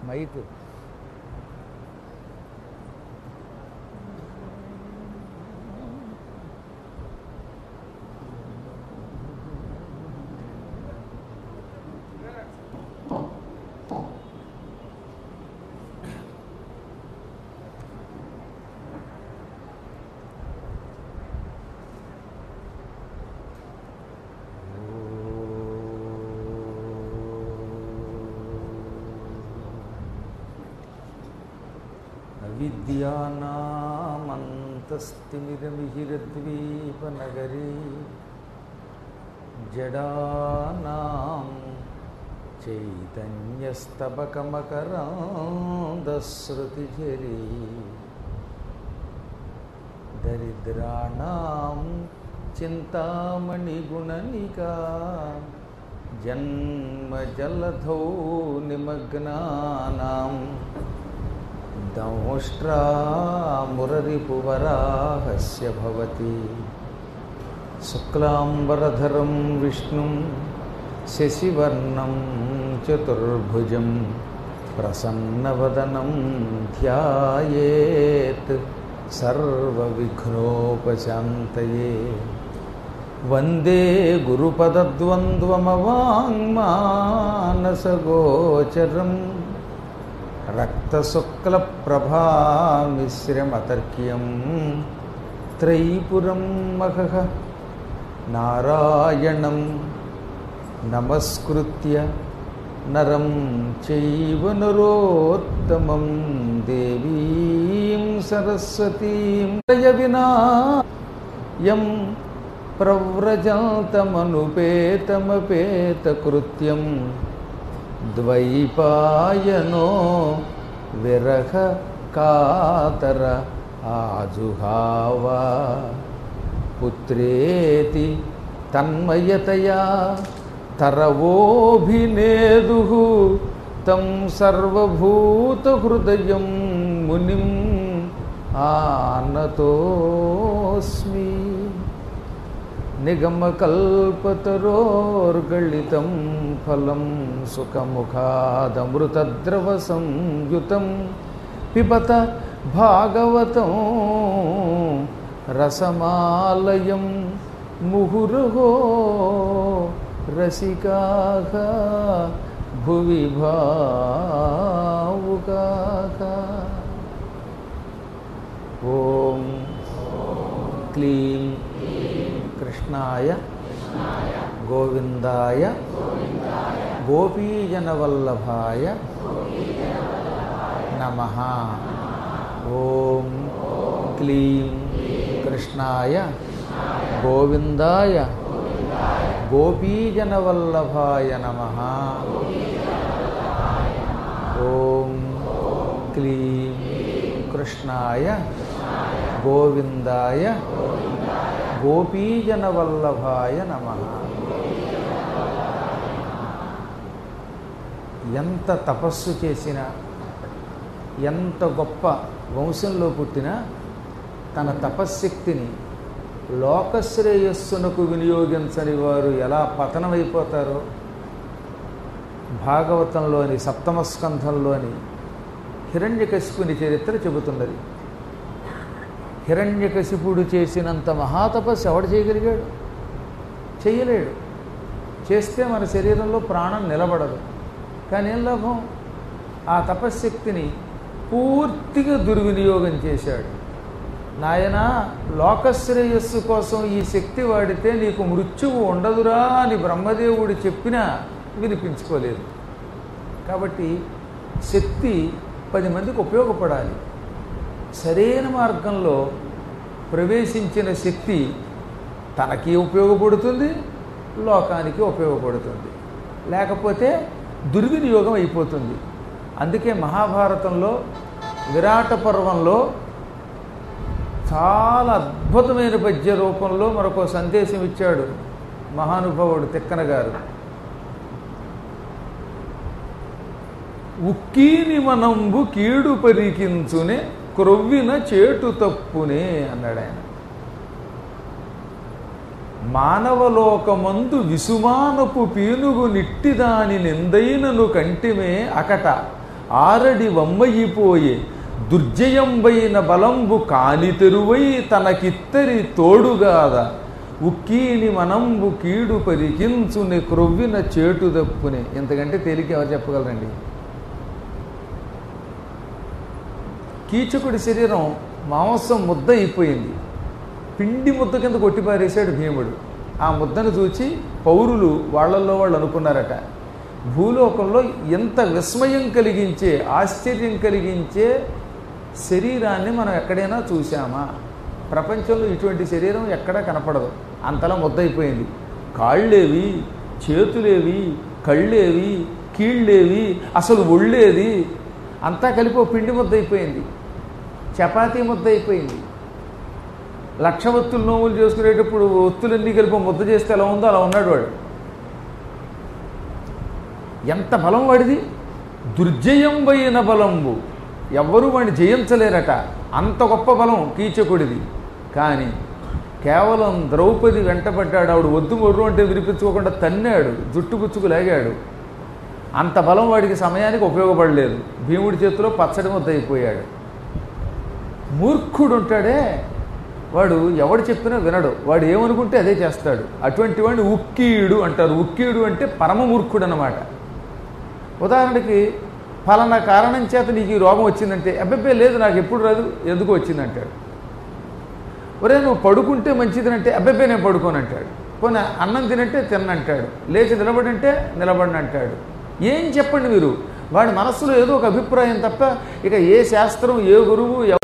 Mic విద్యానామంతస్తిమిరమిహిరద్వీపనగరీ జడానాం చైతన్యస్తబకమకరాందశ్రుతిఝరీ దరిద్రాణం చింతామణిగుణనికా జన్మజలధౌ నిమగ్నానాం దంష్ట్రామురరిపువరాహస్య భవతి శుక్లాంబరధరం విష్ణుం శశివర్ణం చతుర్భుజం ప్రసన్నవదనం ధ్యాయేత్ సర్వవిఘ్నోపశాంతయే వందే గురుపదద్వంద్వమవాङ्మానసగోచరం రక్తశుక్లప్రభామిశ్రమతర్క్యం త్రైపురం మహః నారాయణం నమస్కృత్య నరం చైవ నరోత్తమం దేవీం సరస్వతీం దయ వినా యం ప్రవ్రజాతమనుపేతమపేతకృత్యం ద్వైపాయనో విరహ కాతర ఆజుహావ పుత్రేతి తన్మయతయా తరవోభినేదు తం సర్వభూతహృదయం మునిం ఆనతోస్మి నిగమకల్పతరోర్గళితం ఫలం సుఖముఖాదమృతద్రవసంయుతం పిబత భాగవతం రసమాలయం ముహురహో రసికా భువి భావుకా ఓం క్లీం కృష్ణాయ గోవిందాయ గోపీజనవల్లభాయ నమ ఓం క్లీం కృష్ణాయ గోవిందాయ గోపీజనవల్లభాయ నమ ఓం క్లీం కృష్ణాయ గోవిందాయ గోపీజనవల్లభాయ నమ ఎంత తపస్సు చేసినా ఎంత గొప్ప వంశంలో పుట్టినా తన తపశ్శక్తిని లోకశ్రేయస్సునకు వినియోగించని వారు ఎలా పతనమైపోతారో భాగవతంలోని సప్తమ స్కంధంలోని హిరణ్యకశిపుని చరిత్ర చెబుతున్నది హిరణ్యకశిపుడు చేసినంత మహాతపస్సు ఎవడు చేయగలిగాడు చేయలేడు చేస్తే మన శరీరంలో ప్రాణం నిలబడదు కానీ ఏం లాభం ఆ తపశ్శక్తిని పూర్తిగా దుర్వినియోగం చేశాడు నాయన లోకశ్రేయస్సు కోసం ఈ శక్తి వాడితే నీకు మృత్యువు ఉండదురా అని బ్రహ్మదేవుడు చెప్పినా వినిపించుకోలేదు కాబట్టి శక్తి పది మందికి ఉపయోగపడాలి సరైన మార్గంలో ప్రవేశించిన శక్తి తనకి ఉపయోగపడుతుంది లోకానికి ఉపయోగపడుతుంది లేకపోతే దుర్వినియోగం అయిపోతుంది అందుకే మహాభారతంలో విరాట పర్వంలో చాలా అద్భుతమైన పద్య రూపంలో మరొక సందేశం ఇచ్చాడు మహానుభావుడు తిక్కన గారు ఉక్కీని మనంబు కీడు పరికించునే క్రొవ్విన చేటు తప్పునే అన్నాడు ఆయన మానవలోకమందు విసుమానపు పీనుగు నిట్టిదాని నిందైనను కంటిమే అకట ఆరడి వమ్మయిపోయే దుర్జయంబైన బలంబు కాని తెరువై తనకిత్తరి తోడుగాద ఉక్కీని మనంబు కీడు పరికించుని క్రొవ్విన చేటు దప్పునే ఇంతకంటే తేలిక ఎవరు చెప్పగలరండి కీచకుడి శరీరం మాంసం ముద్ద అయిపోయింది పిండి ముద్ద కింద కొట్టిపారేశాడు భీముడు ఆ ముద్దను చూచి పౌరులు వాళ్ళల్లో వాళ్ళు అనుకున్నారట భూలోకంలో ఎంత విస్మయం కలిగించే ఆశ్చర్యం కలిగించే శరీరాన్ని మనం ఎక్కడైనా చూసామా ప్రపంచంలో ఇటువంటి శరీరం ఎక్కడా కనపడదు అంతలా ముద్దయిపోయింది కాళ్ళేవి చేతులేవి కళ్ళేవి కీళ్ళేవి అసలు ఒళ్ళేది అంతా కలిపి ఓ పిండి ముద్ద అయిపోయింది చపాతీ ముద్ద అయిపోయింది లక్ష ఒత్తులు నోములు చేసుకునేటప్పుడు ఒత్తులన్నీ కలిపి ఓ ముద్ద చేస్తే ఎలా ఉందో అలా ఉన్నాడు వాడు ఎంత బలం వాడిది దుర్జయం పోయిన బలంబు ఎవ్వరూ వాడిని జయించలేరట అంత గొప్ప బలం కీచకుడిది కానీ కేవలం ద్రౌపది వెంటబడ్డాడు ఆవిడ వద్దు మొర్రు అంటే వినిపించుకోకుండా తన్నాడు జుట్టు పుచ్చుకు లాగాడు అంత బలం వాడికి సమయానికి ఉపయోగపడలేదు భీముడి చేతిలో పచ్చడి ముద్ద అయిపోయాడు మూర్ఖుడు ఉంటాడే వాడు ఎవడు చెప్పినా వినడు వాడు ఏమనుకుంటే అదే చేస్తాడు అటువంటి వాడిని ఉక్కీడు అంటారు ఉక్కీడు అంటే పరమ మూర్ఖుడు అన్నమాట ఉదాహరణకి ఫలానా కారణం చేత నీకు ఈ రోగం వచ్చిందంటే అబ్బాయి లేదు నాకు ఎప్పుడు రాదు ఎందుకు వచ్చిందంటాడు ఒరే నువ్వు పడుకుంటే మంచిదినంటే అబ్బాయి నేను పడుకోను అంటాడు పోనీ అన్నం తినంటే తిన్నంటాడు లేచి నిలబడంటే నిలబడినంటాడు ఏం చెప్పండి మీరు వాడి మనస్సులో ఏదో ఒక అభిప్రాయం తప్ప ఇక ఏ శాస్త్రం ఏ గురువు ఎవరు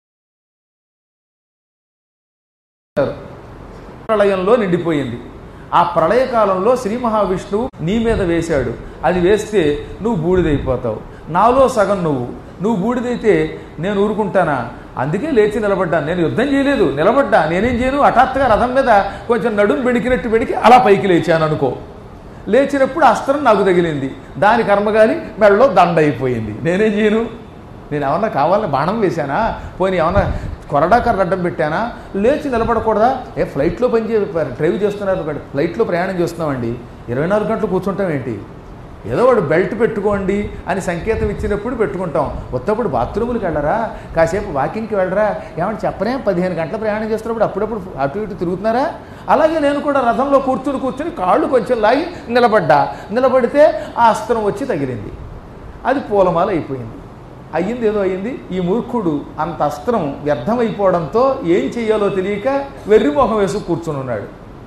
ప్రళయంలో నిండిపోయింది ఆ ప్రళయకాలంలో శ్రీ మహావిష్ణువు నీ మీద వేశాడు అది వేస్తే నువ్వు బూడిదైపోతావు నాలో సగం నువ్వు నువ్వు బూడిదైతే నేను ఊరుకుంటానా అందుకే లేచి నిలబడ్డాను నేను యుద్ధం చేయలేదు నిలబడ్డా నేనేం చేయను హఠాత్తుగా రథం మీద కొంచెం నడుం బెణికినట్టు బెణికి అలా పైకి లేచాను అనుకో లేచినప్పుడు అస్త్రం నాకు తగిలింది దాని కర్మగాలి మెడలో దండ అయిపోయింది నేనేం చేయను నేను ఏమన్నా కావాలని బాణం వేశానా పోనీ ఏమన్నా కొరడాకర అడ్డం పెట్టానా లేచి నిలబడకూడదా ఏ ఫ్లైట్లో పని చే డ్రైవ్ చేస్తున్నారు ఒకటి ఫ్లైట్లో ప్రయాణం చేస్తున్నామండి ఇరవై నాలుగు గంటలు కూర్చుంటాం ఏంటి ఏదో వాడు బెల్ట్ పెట్టుకోండి అని సంకేతం ఇచ్చినప్పుడు పెట్టుకుంటాం ఉత్తప్పుడు బాత్రూములకు వెళ్ళరా కాసేపు వాకింగ్కి వెళ్ళరా ఏమంటే చెప్పనే పదిహేను గంటల ప్రయాణం చేస్తున్నప్పుడు అప్పుడప్పుడు అటు ఇటు తిరుగుతున్నారా అలాగే నేను కూడా రథంలో కూర్చుని కూర్చుని కాళ్ళు కొంచెం లాగి నిలబడ్డా నిలబడితే ఆ అస్త్రం వచ్చి తగిలింది అది పూలమాల అయిపోయింది అయ్యింది ఏదో అయ్యింది ఈ మూర్ఖుడు అంత అస్త్రం వ్యర్థమైపోవడంతో ఏం చెయ్యాలో తెలియక వెర్రిమోహం వేసి కూర్చుని ఉన్నాడు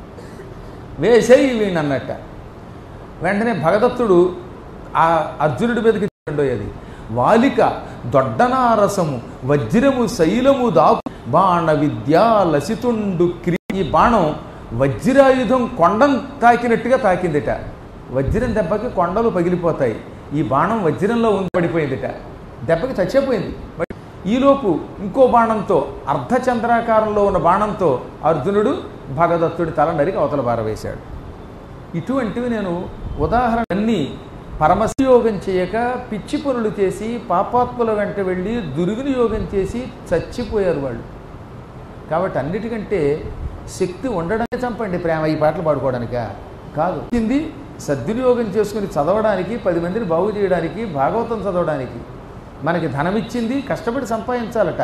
వేసేయి వీణ్ అన్నట్ట వెంటనే భగదత్తుడు ఆ అర్జునుడి మీదకి అది వాలిక దొడ్డనారసము వజ్రము శైలము దాపు బాణ విద్యా లసితుండు క్రి ఈ బాణం వజ్రాయుధం కొండం తాకినట్టుగా తాకిందిట వజ్రం దెబ్బకి కొండలు పగిలిపోతాయి ఈ బాణం వజ్రంలో ఉంది పడిపోయిందిట దెబ్బకి చచ్చిపోయింది బట్ ఈలోపు ఇంకో బాణంతో అర్ధచంద్రాకారంలో ఉన్న బాణంతో అర్జునుడు భగదత్తుడి తల నరికి అవతల పారవేశాడు ఇటువంటివి నేను ఉదాహరణ అన్ని పరమశయోగం చేయక పిచ్చి పనులు చేసి పాపాత్ముల వెంట వెళ్ళి దుర్వినియోగం చేసి చచ్చిపోయారు వాళ్ళు కాబట్టి అన్నిటికంటే శక్తి ఉండడమే చంపండి ప్రేమ ఈ పాటలు పాడుకోవడానిక కాదు ఇది సద్వినియోగం చేసుకుని చదవడానికి పది మందిని బాగు చేయడానికి భాగవతం చదవడానికి మనకి ధనం ఇచ్చింది కష్టపడి సంపాదించాలట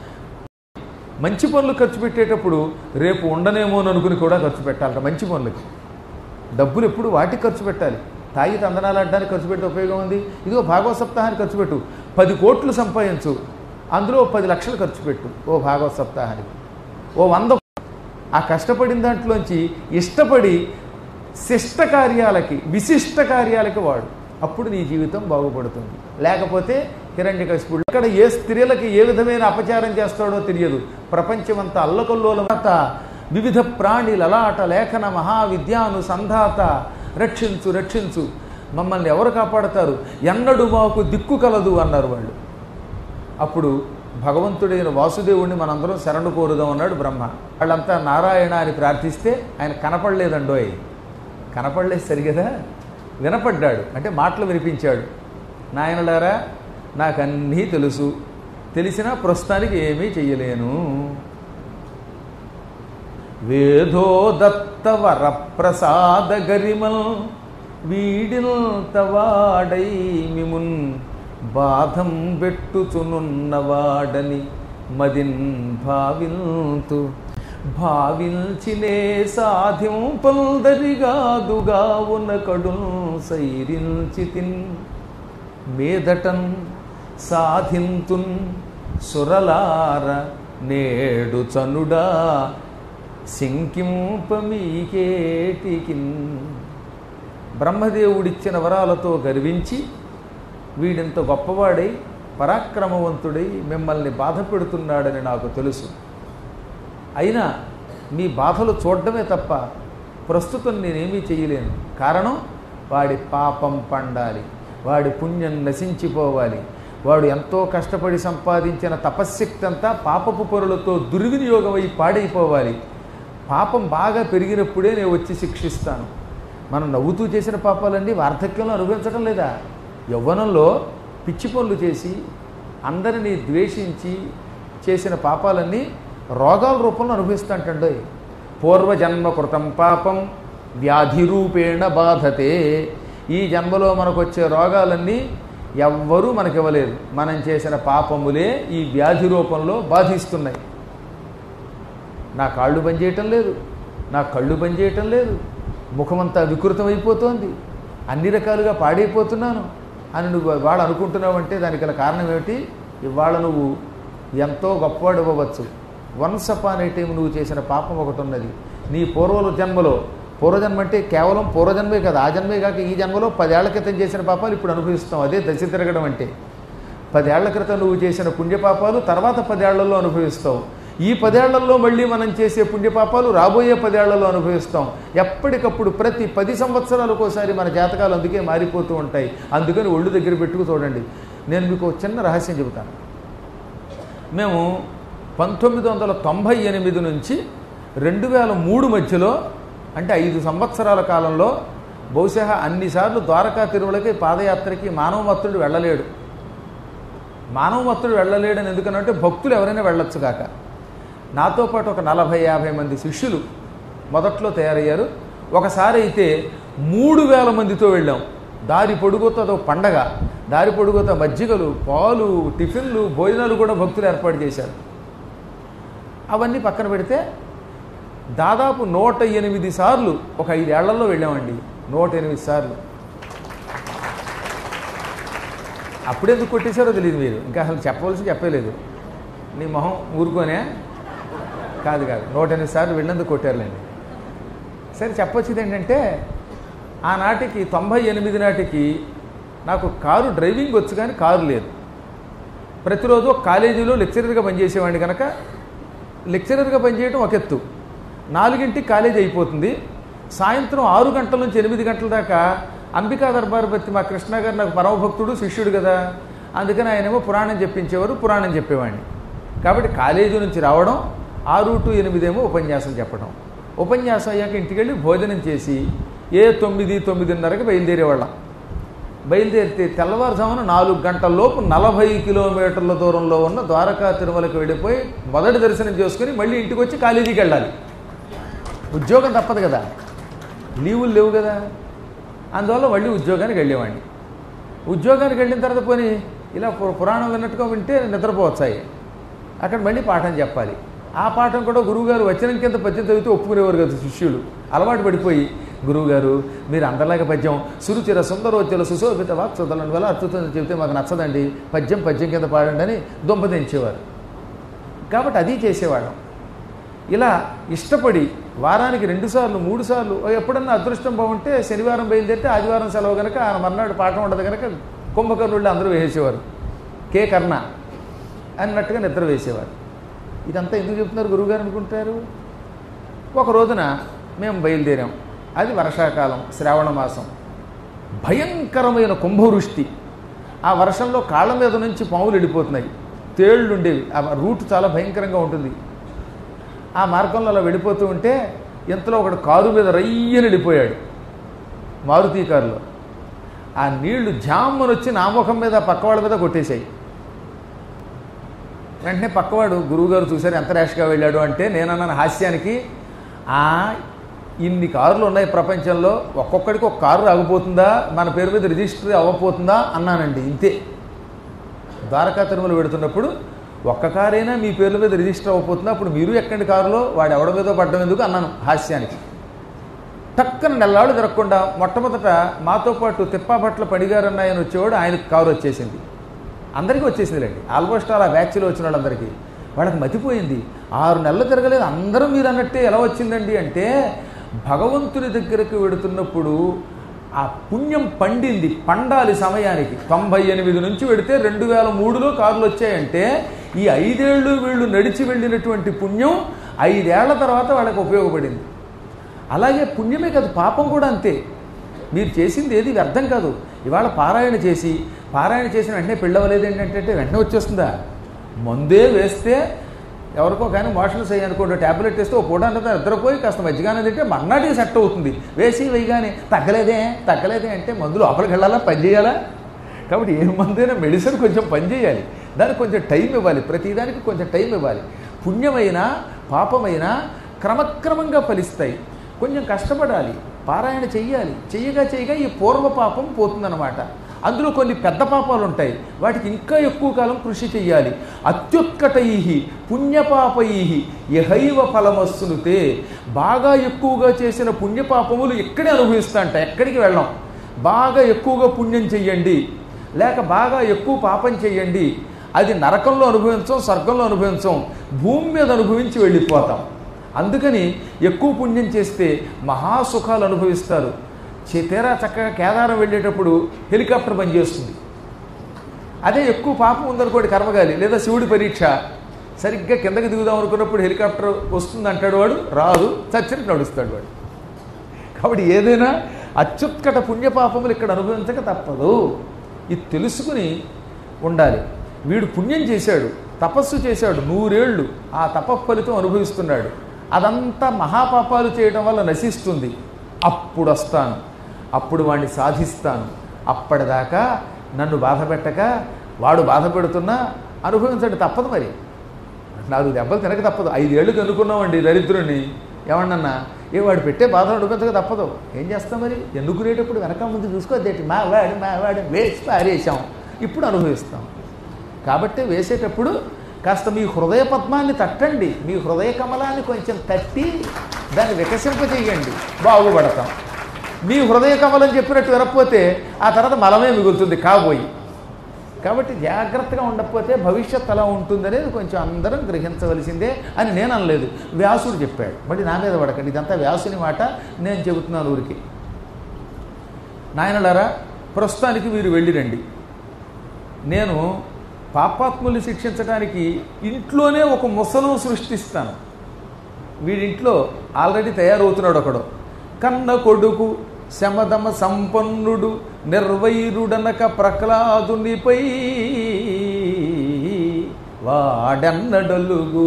మంచి పనులు ఖర్చు పెట్టేటప్పుడు రేపు ఉండనేమో అని అనుకుని కూడా ఖర్చు పెట్టాలట మంచి పనులకి డబ్బులు ఎప్పుడు వాటికి ఖర్చు పెట్టాలి తాగి తందనాలు ఆడడానికి ఖర్చు పెడితే ఉపయోగం ఉంది ఇదిగో భాగవత సప్తాహానికి ఖర్చు పెట్టు పది కోట్లు సంపాదించు అందులో ఓ పది లక్షలు ఖర్చు పెట్టు ఓ భాగవత సప్తాహానికి ఓ వంద ఆ కష్టపడిన దాంట్లోంచి ఇష్టపడి శిష్ట కార్యాలకి విశిష్ట కార్యాలకి వాడు అప్పుడు నీ జీవితం బాగుపడుతుంది లేకపోతే హిరణ్యకశిపుడు అక్కడ ఏ స్త్రీలకి ఏ విధమైన అపచారం చేస్తాడో తెలియదు ప్రపంచమంతా అల్లకల్లోలమంత వివిధ ప్రాణి లలాట లేఖన మహావిద్యాను సంధాత రక్షించు రక్షించు మమ్మల్ని ఎవరు కాపాడతారు ఎన్నడు మాకు దిక్కు కలదు అన్నారు వాళ్ళు అప్పుడు భగవంతుడైన వాసుదేవుణ్ణి మనందరం శరణు కోరుదాం అన్నాడు బ్రహ్మ వాళ్ళంతా నారాయణ అని ప్రార్థిస్తే ఆయన కనపడలేదండోయ్ కనపడలేదు సరిగదా వినపడ్డాడు అంటే మాటలు వినిపించాడు నాయనలారా నాకన్నీ తెలుసు తెలిసినా ప్రస్తుతానికి ఏమీ చెయ్యలేను వేదో దత్త వరప్రసాద గరిమల్ వీడిల్ తవాడై మిమున్ బాధం పెట్టుచునున్నవాడని మదిన్ భావింతు భావించినే సాధింపల్దరిగాదుగా ఉన్న కడు సైరించితిన్ మేదటన్ సాధింతున్ సురలార నేడు చనుడా శంకింపమీకేటికిన్ బ్రహ్మదేవుడిచ్చిన వరాలతో గర్వించి వీడింత గొప్పవాడై పరాక్రమవంతుడై మిమ్మల్ని బాధ పెడుతున్నాడని నాకు తెలుసు అయినా మీ బాధలు చూడడమే తప్ప ప్రస్తుతం నేనేమీ చేయలేను కారణం వాడి పాపం పండాలి వాడి పుణ్యం నశించిపోవాలి వాడు ఎంతో కష్టపడి సంపాదించిన తపశ్శక్తి అంతా పాపపు పొరులతో దుర్వినియోగమై పాడైపోవాలి పాపం బాగా పెరిగినప్పుడే నేను వచ్చి శిక్షిస్తాను మనం నవ్వుతూ చేసిన పాపాలన్నీ వార్ధక్యంలో అనుభవించడం లేదా యవ్వనంలో పిచ్చి పనులు చేసి అందరినీ ద్వేషించి చేసిన పాపాలన్నీ రోగాల రూపంలో అనుభవిస్తుంటండోయ్ పూర్వజన్మ కృతం పాపం వ్యాధి రూపేణ బాధతే ఈ జన్మలో మనకు వచ్చే రోగాలన్నీ ఎవ్వరూ మనకివ్వలేదు మనం చేసిన పాపములే ఈ వ్యాధి రూపంలో బాధిస్తున్నాయి నా కాళ్ళు పనిచేయటం లేదు నా కళ్ళు పనిచేయటం లేదు ముఖమంతా వికృతం అయిపోతోంది అన్ని రకాలుగా పాడైపోతున్నాను అని నువ్వు ఇవాళ అనుకుంటున్నావు అంటే దానికి గల కారణం ఏమిటి ఇవాళ నువ్వు ఎంతో గొప్పవాడు ఇవ్వవచ్చు వన్స్ అపాన్ ఏ టైం నువ్వు చేసిన పాపం ఒకటి ఉన్నది నీ పూర్వ జన్మలో పూర్వజన్మ అంటే కేవలం పూర్వజన్మే కదా ఆ జన్మే కాక ఈ జన్మలో పదేళ్ల క్రితం చేసిన పాపాలు ఇప్పుడు అనుభవిస్తాం అదే దశ తిరగడం అంటే పదేళ్ల క్రితం నువ్వు చేసిన పుణ్యపాపాలు తర్వాత పదేళ్లలో అనుభవిస్తావు ఈ పదేళ్లలో మళ్ళీ మనం చేసే పుణ్యపాపాలు రాబోయే పదేళ్లలో అనుభవిస్తాం ఎప్పటికప్పుడు ప్రతి పది సంవత్సరాలకు ఒకసారి మన జాతకాలు అందుకే మారిపోతూ ఉంటాయి అందుకని ఒళ్ళు దగ్గర పెట్టుకు చూడండి నేను మీకు ఒక చిన్న రహస్యం చెబుతాను మేము పంతొమ్మిది వందల తొంభై ఎనిమిది నుంచి రెండు వేల మూడు మధ్యలో అంటే ఐదు సంవత్సరాల కాలంలో బహుశా అన్నిసార్లు ద్వారకా తిరుమలకి పాదయాత్రకి మానవమత్తుడు వెళ్ళలేడు మానవమత్తుడు వెళ్ళలేడని ఎందుకనంటే భక్తులు ఎవరైనా వెళ్ళొచ్చు కాక నాతో పాటు ఒక నలభై యాభై మంది శిష్యులు మొదట్లో తయారయ్యారు ఒకసారి అయితే మూడు వేల మందితో వెళ్ళాం దారి పొడుగుతో అదో పండగ దారి పొడుగుతో మజ్జిగలు పాలు టిఫిన్లు భోజనాలు కూడా భక్తులు ఏర్పాటు చేశారు అవన్నీ పక్కన పెడితే దాదాపు నూట ఎనిమిది సార్లు ఒక ఐదేళ్లలో వెళ్ళామండి నూట ఎనిమిది సార్లు అప్పుడెందుకు కొట్టేశారో తెలియదు మీరు ఇంకా అసలు చెప్పవలసి చెప్పలేదు నీ మొహం ఊరుకోనే కాదు కాదు నూట ఎనిమిది సార్లు వెళ్ళినందుకు కొట్టారులేండి సరే చెప్పొచ్చేది ఏంటంటే ఆనాటికి తొంభై ఎనిమిది నాటికి నాకు కారు డ్రైవింగ్ వచ్చు కానీ కారు లేదు ప్రతిరోజు కాలేజీలో లెక్చరర్గా పనిచేసేవాడిని కనుక లెక్చరర్గా పనిచేయడం ఒక ఎత్తు నాలుగింటికి కాలేజీ అయిపోతుంది సాయంత్రం ఆరు గంటల నుంచి ఎనిమిది గంటల దాకా అంబికా దర్బార్ బత్తి మా కృష్ణ గారు నాకు పరమభక్తుడు శిష్యుడు కదా అందుకని ఆయనేమో పురాణం చెప్పించేవారు పురాణం చెప్పేవాడిని కాబట్టి కాలేజీ నుంచి రావడం ఆరు టు ఎనిమిదేమో ఉపన్యాసం చెప్పడం ఉపన్యాసం అయ్యాక ఇంటికి వెళ్ళి భోజనం చేసి ఏ తొమ్మిది తొమ్మిదిన్నరకు బయలుదేరేవాళ్ళం బయలుదేరితే తెల్లవారుజామున నాలుగు గంటల లోపు నలభై కిలోమీటర్ల దూరంలో ఉన్న ద్వారకా తిరుమలకి వెళ్ళిపోయి మొదటి దర్శనం చేసుకుని మళ్ళీ ఇంటికి వచ్చి కాలేజీకి వెళ్ళాలి ఉద్యోగం తప్పదు కదా లీవులు లేవు కదా అందువల్ల మళ్ళీ ఉద్యోగానికి వెళ్ళేవాడిని ఉద్యోగానికి వెళ్ళిన తర్వాత పోనీ ఇలా పు- పురాణం విన్నట్టుగా వింటే నిద్రపోవచ్చాయి అక్కడ మళ్ళీ పాఠం చెప్పాలి ఆ పాఠం కూడా గురువుగారు వచనం కింద పద్యం చదివితే ఒప్పుకునేవారు కదా శిష్యులు అలవాటు పడిపోయి గురువుగారు మీరు అందరిలాగా పద్యం సురుచిర సుందరోచల సుశోభిత వాక్సుదలను వల్ల అద్భుతం చెబితే మాకు నచ్చదండి పద్యం పద్యం కింద పాడండి అని దుంపదించేవారు కాబట్టి అది చేసేవాళ్ళం ఇలా ఇష్టపడి వారానికి రెండు సార్లు మూడు సార్లు ఎప్పుడన్నా అదృష్టం బాగుంటే శనివారం బయలుదేరితే ఆదివారం సెలవు కనుక ఆ మర్నాడు పాఠం ఉండదు కనుక కుంభకర్ణుళ్ళు అందరూ వేసేవారు కే కర్ణ అన్నట్టుగా నిద్ర వేసేవారు ఇదంతా ఎందుకు చెప్తున్నారు గురువుగారు అనుకుంటారు ఒక రోజున మేము బయలుదేరాం అది వర్షాకాలం శ్రావణ మాసం భయంకరమైన కుంభవృష్టి ఆ వర్షంలో కాళ్ళ మీద నుంచి పాములు వెళ్ళిపోతున్నాయి తేళ్ళు ఉండేవి ఆ రూట్ చాలా భయంకరంగా ఉంటుంది ఆ మార్గంలో అలా వెళ్ళిపోతూ ఉంటే ఇంతలో ఒకడు కారు మీద రయ్యని వెళ్ళిపోయాడు మారుతి కారులో ఆ నీళ్లు జామ్మని వచ్చి నా ముఖం మీద పక్క వాళ్ళ మీద కొట్టేశాయి వెంటనే పక్కవాడు గురువుగారు చూశారు ఎంత ర్యాష్గా వెళ్ళాడు అంటే నేనన్నాను హాస్యానికి ఆ ఇన్ని కార్లు ఉన్నాయి ప్రపంచంలో ఒక్కొక్కడికి ఒక కారు ఆగిపోతుందా మన పేరు మీద రిజిస్టర్ అవ్వపోతుందా అన్నానండి ఇంతే ద్వారకా తిరుమల పెడుతున్నప్పుడు ఒక్క కారైనా మీ పేర్ల మీద రిజిస్టర్ అవ్వబోతుంది అప్పుడు మీరు ఎక్కండి కారులో వాడు ఎవడ మీదో పడ్డం ఎందుకు అన్నాను హాస్యానికి టక్కన నెల్లాళ్ళు తిరగకుండా మొట్టమొదట మాతో పాటు తిప్పాపట్ల పడిగారన్న ఆయన వచ్చేవాడు ఆయనకు కారు వచ్చేసింది అందరికీ వచ్చేసిందిలేండి ఆల్మోస్ట్ అలా బ్యాచ్లో వచ్చిన వాళ్ళందరికీ వాళ్ళకి మతిపోయింది ఆరు నెలలు తిరగలేదు అందరూ మీరు అన్నట్టే ఎలా వచ్చిందండి అంటే భగవంతుని దగ్గరకు వెడుతున్నప్పుడు ఆ పుణ్యం పండింది పండాలి సమయానికి తొంభై ఎనిమిది నుంచి వెడితే రెండు వేల మూడులో కార్లు వచ్చాయంటే ఈ ఐదేళ్ళు వీళ్ళు నడిచి వెళ్ళినటువంటి పుణ్యం ఐదేళ్ల తర్వాత వాళ్ళకి ఉపయోగపడింది అలాగే పుణ్యమే కాదు పాపం కూడా అంతే మీరు చేసింది ఏది వ్యర్థం కాదు ఇవాళ పారాయణ చేసి పారాయణ చేసిన వెంటనే పెళ్ళవలేదు ఏంటంటే వెంటనే వచ్చేస్తుందా మందే వేస్తే ఎవరికో కానీ మోషన్స్ అయ్యి అనుకోండి ట్యాబ్లెట్ వేస్తే ఓ పూట అంతా నిద్రపోయి కాస్త మజ్జిగానే తింటే మర్నాటికి సెట్ అవుతుంది వేసి వేయగానే తగ్గలేదే తగ్గలేదే అంటే మందు లోపలికి వెళ్ళాలా పని చేయాలా కాబట్టి ఏ మందైనా మెడిసిన్ కొంచెం పని చేయాలి దానికి కొంచెం టైం ఇవ్వాలి ప్రతిదానికి కొంచెం టైం ఇవ్వాలి పుణ్యమైనా పాపమైనా క్రమక్రమంగా ఫలిస్తాయి కొంచెం కష్టపడాలి పారాయణ చెయ్యాలి చెయ్యగా చెయ్యగా ఈ పూర్వ పాపం పోతుందన్నమాట అందులో కొన్ని పెద్ద పాపాలు ఉంటాయి వాటికి ఇంకా ఎక్కువ కాలం కృషి చెయ్యాలి అత్యుత్కటై పుణ్యపాపై యహైవ ఫలమస్సునుతే బాగా ఎక్కువగా చేసిన పుణ్యపాపములు ఇక్కడే అనుభవిస్తా అంట ఎక్కడికి వెళ్ళాం బాగా ఎక్కువగా పుణ్యం చెయ్యండి లేక బాగా ఎక్కువ పాపం చెయ్యండి అది నరకంలో అనుభవించం స్వర్గంలో అనుభవించం భూమి మీద అనుభవించి వెళ్ళిపోతాం అందుకని ఎక్కువ పుణ్యం చేస్తే మహాసుఖాలు అనుభవిస్తారు చే- తీరా చక్కగా కేదారం వెళ్ళేటప్పుడు హెలికాప్టర్ పనిచేస్తుంది అదే ఎక్కువ పాపం ఉందనుకోండి కర్మగాలి లేదా శివుడి పరీక్ష సరిగ్గా కిందకి దిగుదాం అనుకున్నప్పుడు హెలికాప్టర్ వస్తుంది అంటాడు వాడు రాదు చచ్చినట్టు నడుస్తాడు వాడు కాబట్టి ఏదైనా అత్యుత్కట పుణ్యపాపములు ఇక్కడ అనుభవించక తప్పదు ఇది తెలుసుకుని ఉండాలి వీడు పుణ్యం చేశాడు తపస్సు చేశాడు నూరేళ్ళు ఆ తప ఫలితం అనుభవిస్తున్నాడు అదంతా మహాపాపాలు చేయడం వల్ల నశిస్తుంది అప్పుడు వస్తాను అప్పుడు వాడిని సాధిస్తాను అప్పటిదాకా నన్ను బాధ పెట్టక వాడు బాధ పెడుతున్నా అనుభవించండి తప్పదు మరి నాలుగు దెబ్బలు తినక తప్పదు ఐదేళ్ళు కనుక్కున్నామండి దరిద్రుని ఏమన్నా ఏ వాడు పెట్టే బాధలు అనుకుంతగా తప్పదు ఏం చేస్తాం మరి ఎన్నుకునేటప్పుడు వెనక ముందు చూసుకోద్దేటి మా వాడు మా వాడు వేసి పారేసాం ఇప్పుడు అనుభవిస్తాం కాబట్టి వేసేటప్పుడు కాస్త మీ హృదయ పద్మాన్ని తట్టండి మీ హృదయ కమలాన్ని కొంచెం తట్టి దాన్ని వికసింపజేయండి బాగుపడతాం మీ హృదయ కమలం చెప్పినట్టు వినకపోతే ఆ తర్వాత మలమే మిగులుతుంది కాబోయి కాబట్టి జాగ్రత్తగా ఉండకపోతే భవిష్యత్ అలా ఉంటుందనేది కొంచెం అందరం గ్రహించవలసిందే అని నేను అనలేదు వ్యాసుడు చెప్పాడు మళ్ళీ నా మీద పడకండి ఇదంతా వ్యాసుని మాట నేను చెబుతున్నాను ఊరికి నాయనలారా ప్రస్తుతానికి మీరు వెళ్ళిరండి నేను పాపాత్ముల్ని శిక్షించడానికి ఇంట్లోనే ఒక ముసలం సృష్టిస్తాను వీడింట్లో ఆల్రెడీ తయారవుతున్నాడు ఒకడు కన్న కొడుకు శమదమ సంపన్నుడు నిర్వైరుడనక ప్రహ్లాదునిపై వాడన్నడలుగు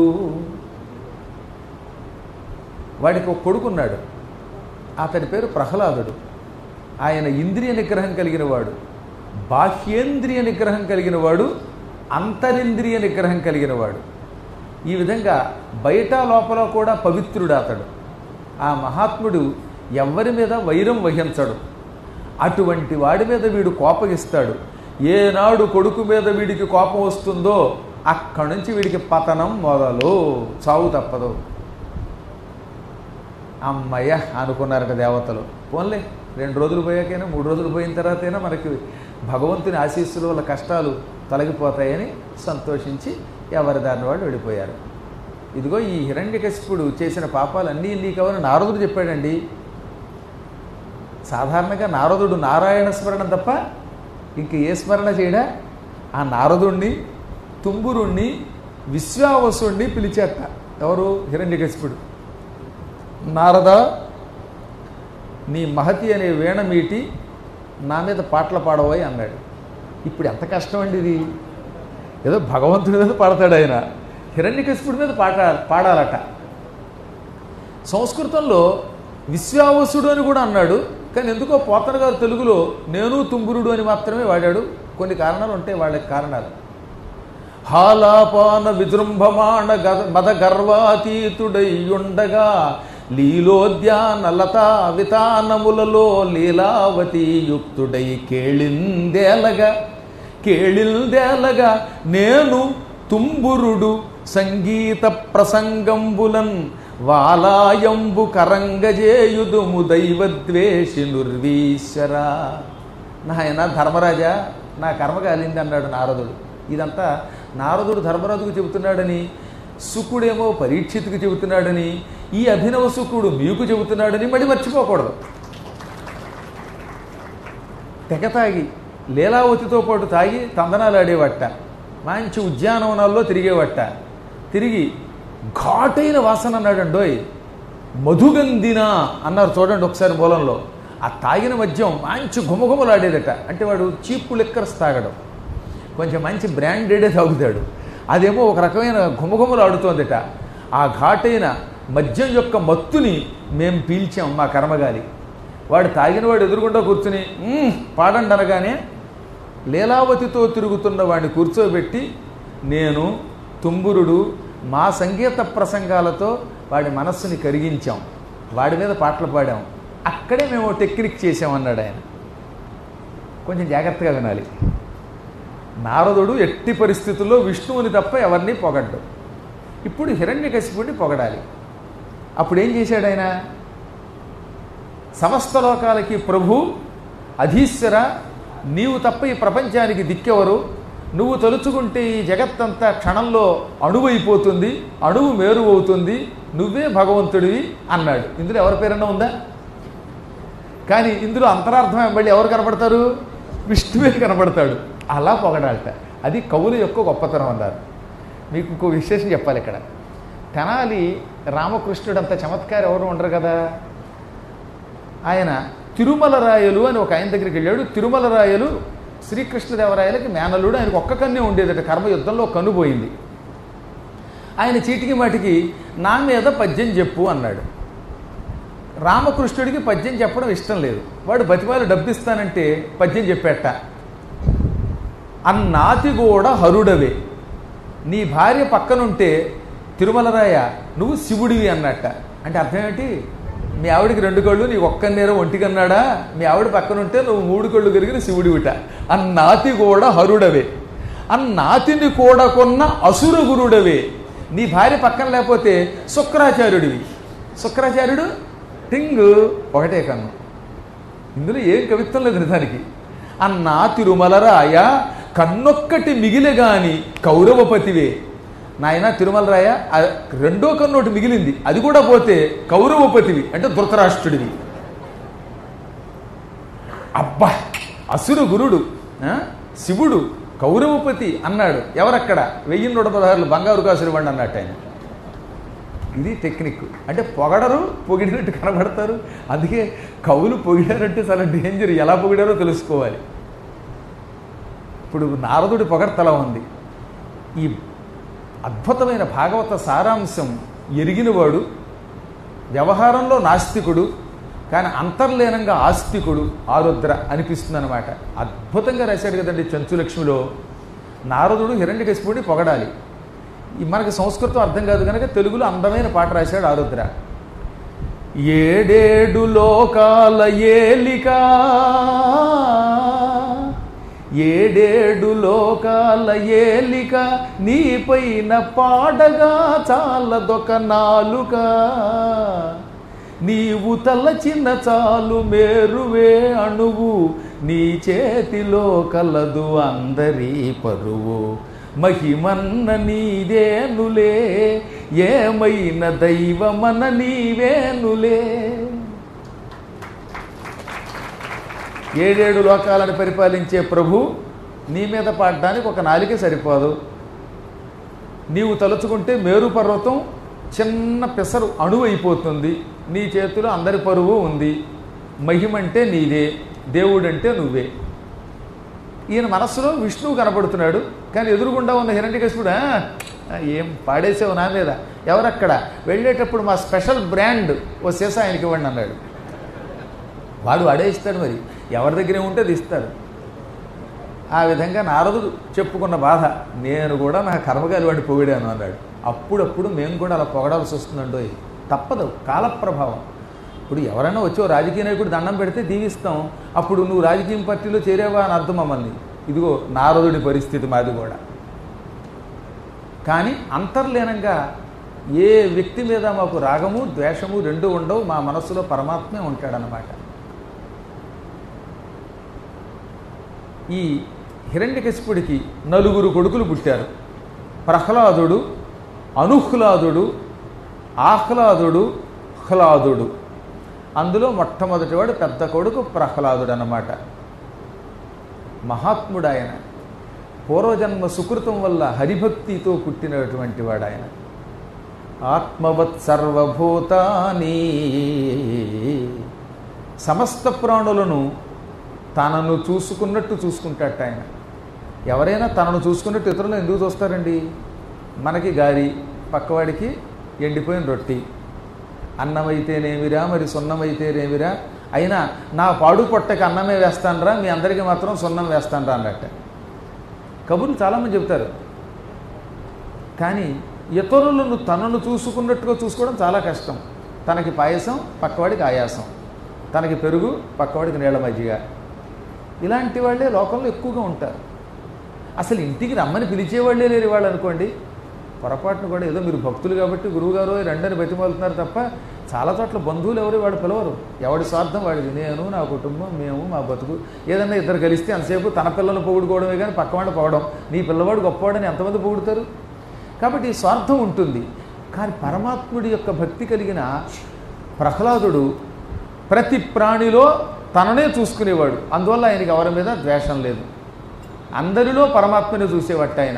వాడికి ఒక కొడుకున్నాడు అతడి పేరు ప్రహ్లాదుడు ఆయన ఇంద్రియ నిగ్రహం కలిగిన వాడు బాహ్యేంద్రియ నిగ్రహం కలిగిన వాడు అంతరింద్రియ నిగ్రహం కలిగిన వాడు ఈ విధంగా బయట లోపల కూడా పవిత్రుడు అతడు ఆ మహాత్ముడు ఎవ్వరి మీద వైరం వహించడు అటువంటి వాడి మీద వీడు కోపగిస్తాడు ఏనాడు కొడుకు మీద వీడికి కోపం వస్తుందో అక్కడి నుంచి వీడికి పతనం మొదలు చావు తప్పదు అమ్మయ్య అనుకున్నారట దేవతలు పోన్లే రెండు రోజులు పోయాకైనా మూడు రోజులు పోయిన తర్వాతైనా మనకి భగవంతుని ఆశీస్సుల వల్ల కష్టాలు తొలగిపోతాయని సంతోషించి ఎవరి దారిని వాళ్ళు వెళ్ళిపోయారు ఇదిగో ఈ హిరణ్యకశిపుడు చేసిన పాపాలన్నీ నీకవని నారదుడు చెప్పాడండి సాధారణంగా నారదుడు నారాయణ స్మరణ తప్ప ఇంక ఏ స్మరణ చేయడా ఆ నారదుణ్ణి తుంబురుణ్ణి విశ్వావసుణ్ణి పిలిచేట ఎవరు హిరణ్యకశిపుడు నారద నీ మహతి అనే వీణ మీటి నా మీద పాటలు పాడవోయ్ అన్నాడు ఇప్పుడు ఎంత కష్టం అండి ఇది ఏదో భగవంతుడి మీద పాడతాడు ఆయన హిరణ్యకశిపుడి మీద పాట పాడాలట సంస్కృతంలో విశ్వావసుడు అని కూడా అన్నాడు కానీ ఎందుకో పోతన గారు తెలుగులో నేను తుంగురుడు అని మాత్రమే వాడాడు కొన్ని కారణాలు ఉంటాయి వాళ్ళకి కారణాలు హాలాపాన విజృంభమాణ గద- మద గర్వాతీతుడై ఉండగా లీలోద్యాన లతా వితానములలో లీలావతి యుక్తుడై కేళిందేలగా కేళిల్దేలగా నేను తుంబురుడు సంగీత ప్రసంగంబులన్ వాలాయంబు కరంగజేయుదుము దైవద్వేషి నుర్వీశ్వర నాయన ధర్మరాజా నా కర్మ కాలింది అన్నాడు నారదుడు ఇదంతా నారదుడు ధర్మరాజుకు చెబుతున్నాడని శుకుడేమో పరీక్షిత్తుకు చెబుతున్నాడని ఈ అభినవ శుకుడు మీకు చెబుతున్నాడని మళ్ళీ మర్చిపోకూడదు తెగ తాగి లీలావతితో పాటు తాగి తందనాలు ఆడేవట్ట మంచి ఉద్యానవనాల్లో తిరిగేవట్ట తిరిగి ఘాటైన వాసన అన్నాడండోయ్ మధుగంధిన అన్నారు చూడండి ఒకసారి మూలంలో ఆ తాగిన మద్యం మంచి గుమగుమలాడేదట అంటే వాడు చీప్ లిక్కర్స్ తాగడం కొంచెం మంచి బ్రాండెడే తాగుతాడు అదేమో ఒక రకమైన గుమగుమలు ఆడుతోందట ఆ ఘాటైన మద్యం యొక్క మత్తుని మేం పీల్చాం మా కర్మగాలి వాడు తాగినవాడు ఎదురుగుండా కూర్చుని "మ్మ్, పాడండి అనగానే లీలావతితో తిరుగుతున్న వాడిని కూర్చోబెట్టి నేను తుంబురుడు మా సంగీత ప్రసంగాలతో వాడి మనస్సుని కరిగించాం వాడి మీద పాటలు పాడాం అక్కడే మేము టెక్నిక్ చేసామన్నాడు ఆయన కొంచెం జాగ్రత్తగా వినాలి నారదుడు ఎట్టి పరిస్థితుల్లో విష్ణువుని తప్ప ఎవరిని పొగడ్డు ఇప్పుడు హిరణ్యకశిపుడిని పొగడాలి అప్పుడు ఏం చేశాడు ఆయన సమస్త లోకాలకి ప్రభు అధీశ్వర నీవు తప్ప ఈ ప్రపంచానికి దిక్కెవరు నువ్వు తలుచుకుంటే ఈ జగత్తంతా క్షణంలో అణువైపోతుంది అణువు మేరు అవుతుంది నువ్వే భగవంతుడివి అన్నాడు ఇందులో ఎవరి పేరన్నా ఉందా కానీ ఇందులో అంతరార్థం మళ్ళీ ఎవరు కనపడతారు విష్ణువే కనపడతాడు అలా పొగడాలట అది కవుల యొక్క గొప్పతనం అన్నారు మీకు ఇంకో విశేషం చెప్పాలి ఇక్కడ తెనాలి రామకృష్ణుడు అంత చమత్కారం ఎవరు ఉండరు కదా ఆయన తిరుమల రాయలు అని ఒక ఆయన దగ్గరికి వెళ్ళాడు తిరుమల రాయలు శ్రీకృష్ణదేవరాయలకి మేనలుడు ఆయనకు ఒక్క కన్నే ఉండేదట కర్మ యుద్ధంలో కనుపోయింది ఆయన చీటికి మాటికి నా మీద పద్యం చెప్పు అన్నాడు రామకృష్ణుడికి పద్యం చెప్పడం ఇష్టం లేదు వాడు బతిమాలు డబ్బిస్తానంటే పద్యం చెప్పేట అన్నాతి కూడా హరుడవే నీ భార్య పక్కనుంటే తిరుమలరాయ నువ్వు శివుడివి అన్నట్ట అంటే అర్థం ఏంటి మీ ఆవిడికి రెండు కళ్ళు నీకు ఒక్క నేరం ఒంటికన్నాడా మీ ఆవిడ పక్కనుంటే నువ్వు మూడు కళ్ళు కలిగిన శివుడివిట అన్నాతి కూడా హరుడవే అన్నాతిని కూడా కొన్న అసుర గురుడవే నీ భార్య పక్కన లేకపోతే శుక్రాచార్యుడివి శుక్రాచార్యుడు టింగు ఒకటే కన్ను ఇందులో ఏం కవిత్వం లేదు నిజానికి అన్నా తిరుమలరాయ కన్నొక్కటి మిగిలే గాని కౌరవపతివే నాయన తిరుమలరాయ ఆ రెండో కన్నోటి మిగిలింది అది కూడా పోతే కౌరవపతివి అంటే ధృతరాష్ట్రుడివి అబ్బా అసురు గురుడు ఆ? శివుడు కౌరవపతి అన్నాడు ఎవరక్కడ వెయ్యి నూట పదహారులు బంగారు కాసులు ఇవ్వండి అన్నట్టు ఆయన ఇది టెక్నిక్ అంటే పొగడరు పొగిడినట్టు కనబడతారు అందుకే కవులు పొగిడారంటే చాలా డేంజర్ ఎలా పొగిడారో తెలుసుకోవాలి ఇప్పుడు నారదుడి పొగడ్తలా ఉంది ఈ అద్భుతమైన భాగవత సారాంశం ఎరిగినవాడు వ్యవహారంలో నాస్తికుడు కానీ అంతర్లీనంగా ఆస్తికుడు ఆరుద్ర అనిపిస్తుంది అనమాట అద్భుతంగా రాశాడు కదండి చంచులక్ష్మిలో నారదుడు హిరణ్యకశిపుడిని పొగడాలి ఈ మనకి సంస్కృతం అర్థం కాదు కనుక తెలుగులో అందమైన పాట రాశాడు ఆరుద్ర ఏడేడు లోకాల ఏలిక ఏడేడు లోకాల ఏలిక నీపైన పాడగా చాలదొక నాలుక నీవు తలచిన చాలు మేరువే అణువు నీ చేతిలో కలదు అందరి పరువు మహిమన్న నీదేనులే ఏమైన దైవమన నీవేనులే ఏడేడు లోకాలను పరిపాలించే ప్రభు నీ మీద పాడడానికి ఒక నాలిక సరిపోదు నీవు తలుచుకుంటే మేరు పర్వతం చిన్న పెసరు అణువు అయిపోతుంది నీ చేతిలో అందరి పరువు ఉంది మహిమంటే నీదే దేవుడంటే నువ్వే ఈయన మనస్సులో విష్ణువు కనపడుతున్నాడు కానీ ఎదురుగుండా ఉన్న హిరణ్యకశిపుడు "ఆ, ఆ, ఏం పాడేసావు నా మీద ఎవరక్కడ వెళ్ళేటప్పుడు మా స్పెషల్ బ్రాండ్ ఓ సీసా ఆయనకి ఇవ్వండి అన్నాడు వాడు వాడే ఇస్తాడు మరి ఎవరి దగ్గర ఉంటే అది ఇస్తాడు ఆ విధంగా నారదుడు చెప్పుకున్న బాధ నేను కూడా నా కర్మగాలి వాడిని పొగిడాను అన్నాడు అప్పుడప్పుడు మేము కూడా అలా పొగడాల్సి వస్తుందండో తప్పదు కాలప్రభావం ఇప్పుడు ఎవరైనా వచ్చి ఓ రాజకీయ నాయకుడు దండం పెడితే దీవిస్తాం అప్పుడు నువ్వు రాజకీయ పార్టీలో చేరేవా అని అర్థం మమ్మల్ని ఇదిగో నారదుడి పరిస్థితి మాది కూడా కానీ అంతర్లీనంగా ఏ వ్యక్తి మీద మాకు రాగము ద్వేషము రెండు ఉండవు మా మనస్సులో పరమాత్మే ఉంటాడనమాట ఈ హిరణ్యకశిపుడికి నలుగురు కొడుకులు పుట్టారు ప్రహ్లాదుడు అనుహ్లాదుడు ఆహ్లాదుడు హ్లాదుడు అందులో మొట్టమొదటివాడు పెద్ద కొడుకు ప్రహ్లాదుడు అన్నమాట మహాత్ముడు ఆయన పూర్వజన్మ సుకృతం వల్ల హరిభక్తితో పుట్టినటువంటి వాడు ఆయన ఆత్మవత్ సర్వభూతాని సమస్త ప్రాణులను తనను చూసుకున్నట్టు చూసుకుంటాట ఆయన ఎవరైనా తనను చూసుకున్నట్టు ఇతరులను ఎందుకు చూస్తారండి మనకి గారి పక్కవాడికి ఎండిపోయిన రొట్టి అన్నమైతేనేమిరా మరి సున్నమైతేనేమిరా అయినా నా పాడు పొట్టకి అన్నమే వేస్తానరా మీ అందరికీ మాత్రం సున్నం వేస్తానరా అన్నట్ట కబుర్లు చాలామంది చెప్తారు కానీ ఇతరులను తనను చూసుకున్నట్టుగా చూసుకోవడం చాలా కష్టం తనకి పాయసం పక్కవాడికి ఆయాసం తనకి పెరుగు పక్కవాడికి నీళ్ళ మజ్జిగ ఇలాంటి వాళ్ళే లోకంలో ఎక్కువగా ఉంటారు అసలు ఇంటికి రమ్మని పిలిచేవాళ్ళే లేరు వాళ్ళు అనుకోండి పొరపాటును కూడా ఏదో మీరు భక్తులు కాబట్టి గురువుగారు రెండని బతిమాలుతున్నారు తప్ప చాలా చోట్ల బంధువులు ఎవరు వాడు పిలవరు ఎవడి స్వార్థం వాడిది నేను నా కుటుంబం మేము మా బతుకు ఏదన్నా ఇద్దరు కలిస్తే అంతసేపు తన పిల్లలు పొగుడుకోవడమే కానీ పక్కవాడిని పోవడం నీ పిల్లవాడు గొప్పవాడని ఎంతమంది పొగుడుతారు కాబట్టి ఈ స్వార్థం ఉంటుంది కానీ పరమాత్ముడి యొక్క భక్తి కలిగిన ప్రహ్లాదుడు ప్రతి ప్రాణిలో తననే చూసుకునేవాడు అందువల్ల ఆయనకి ఎవరి మీద ద్వేషం లేదు అందరిలో పరమాత్మని చూసేవట్ట ఆయన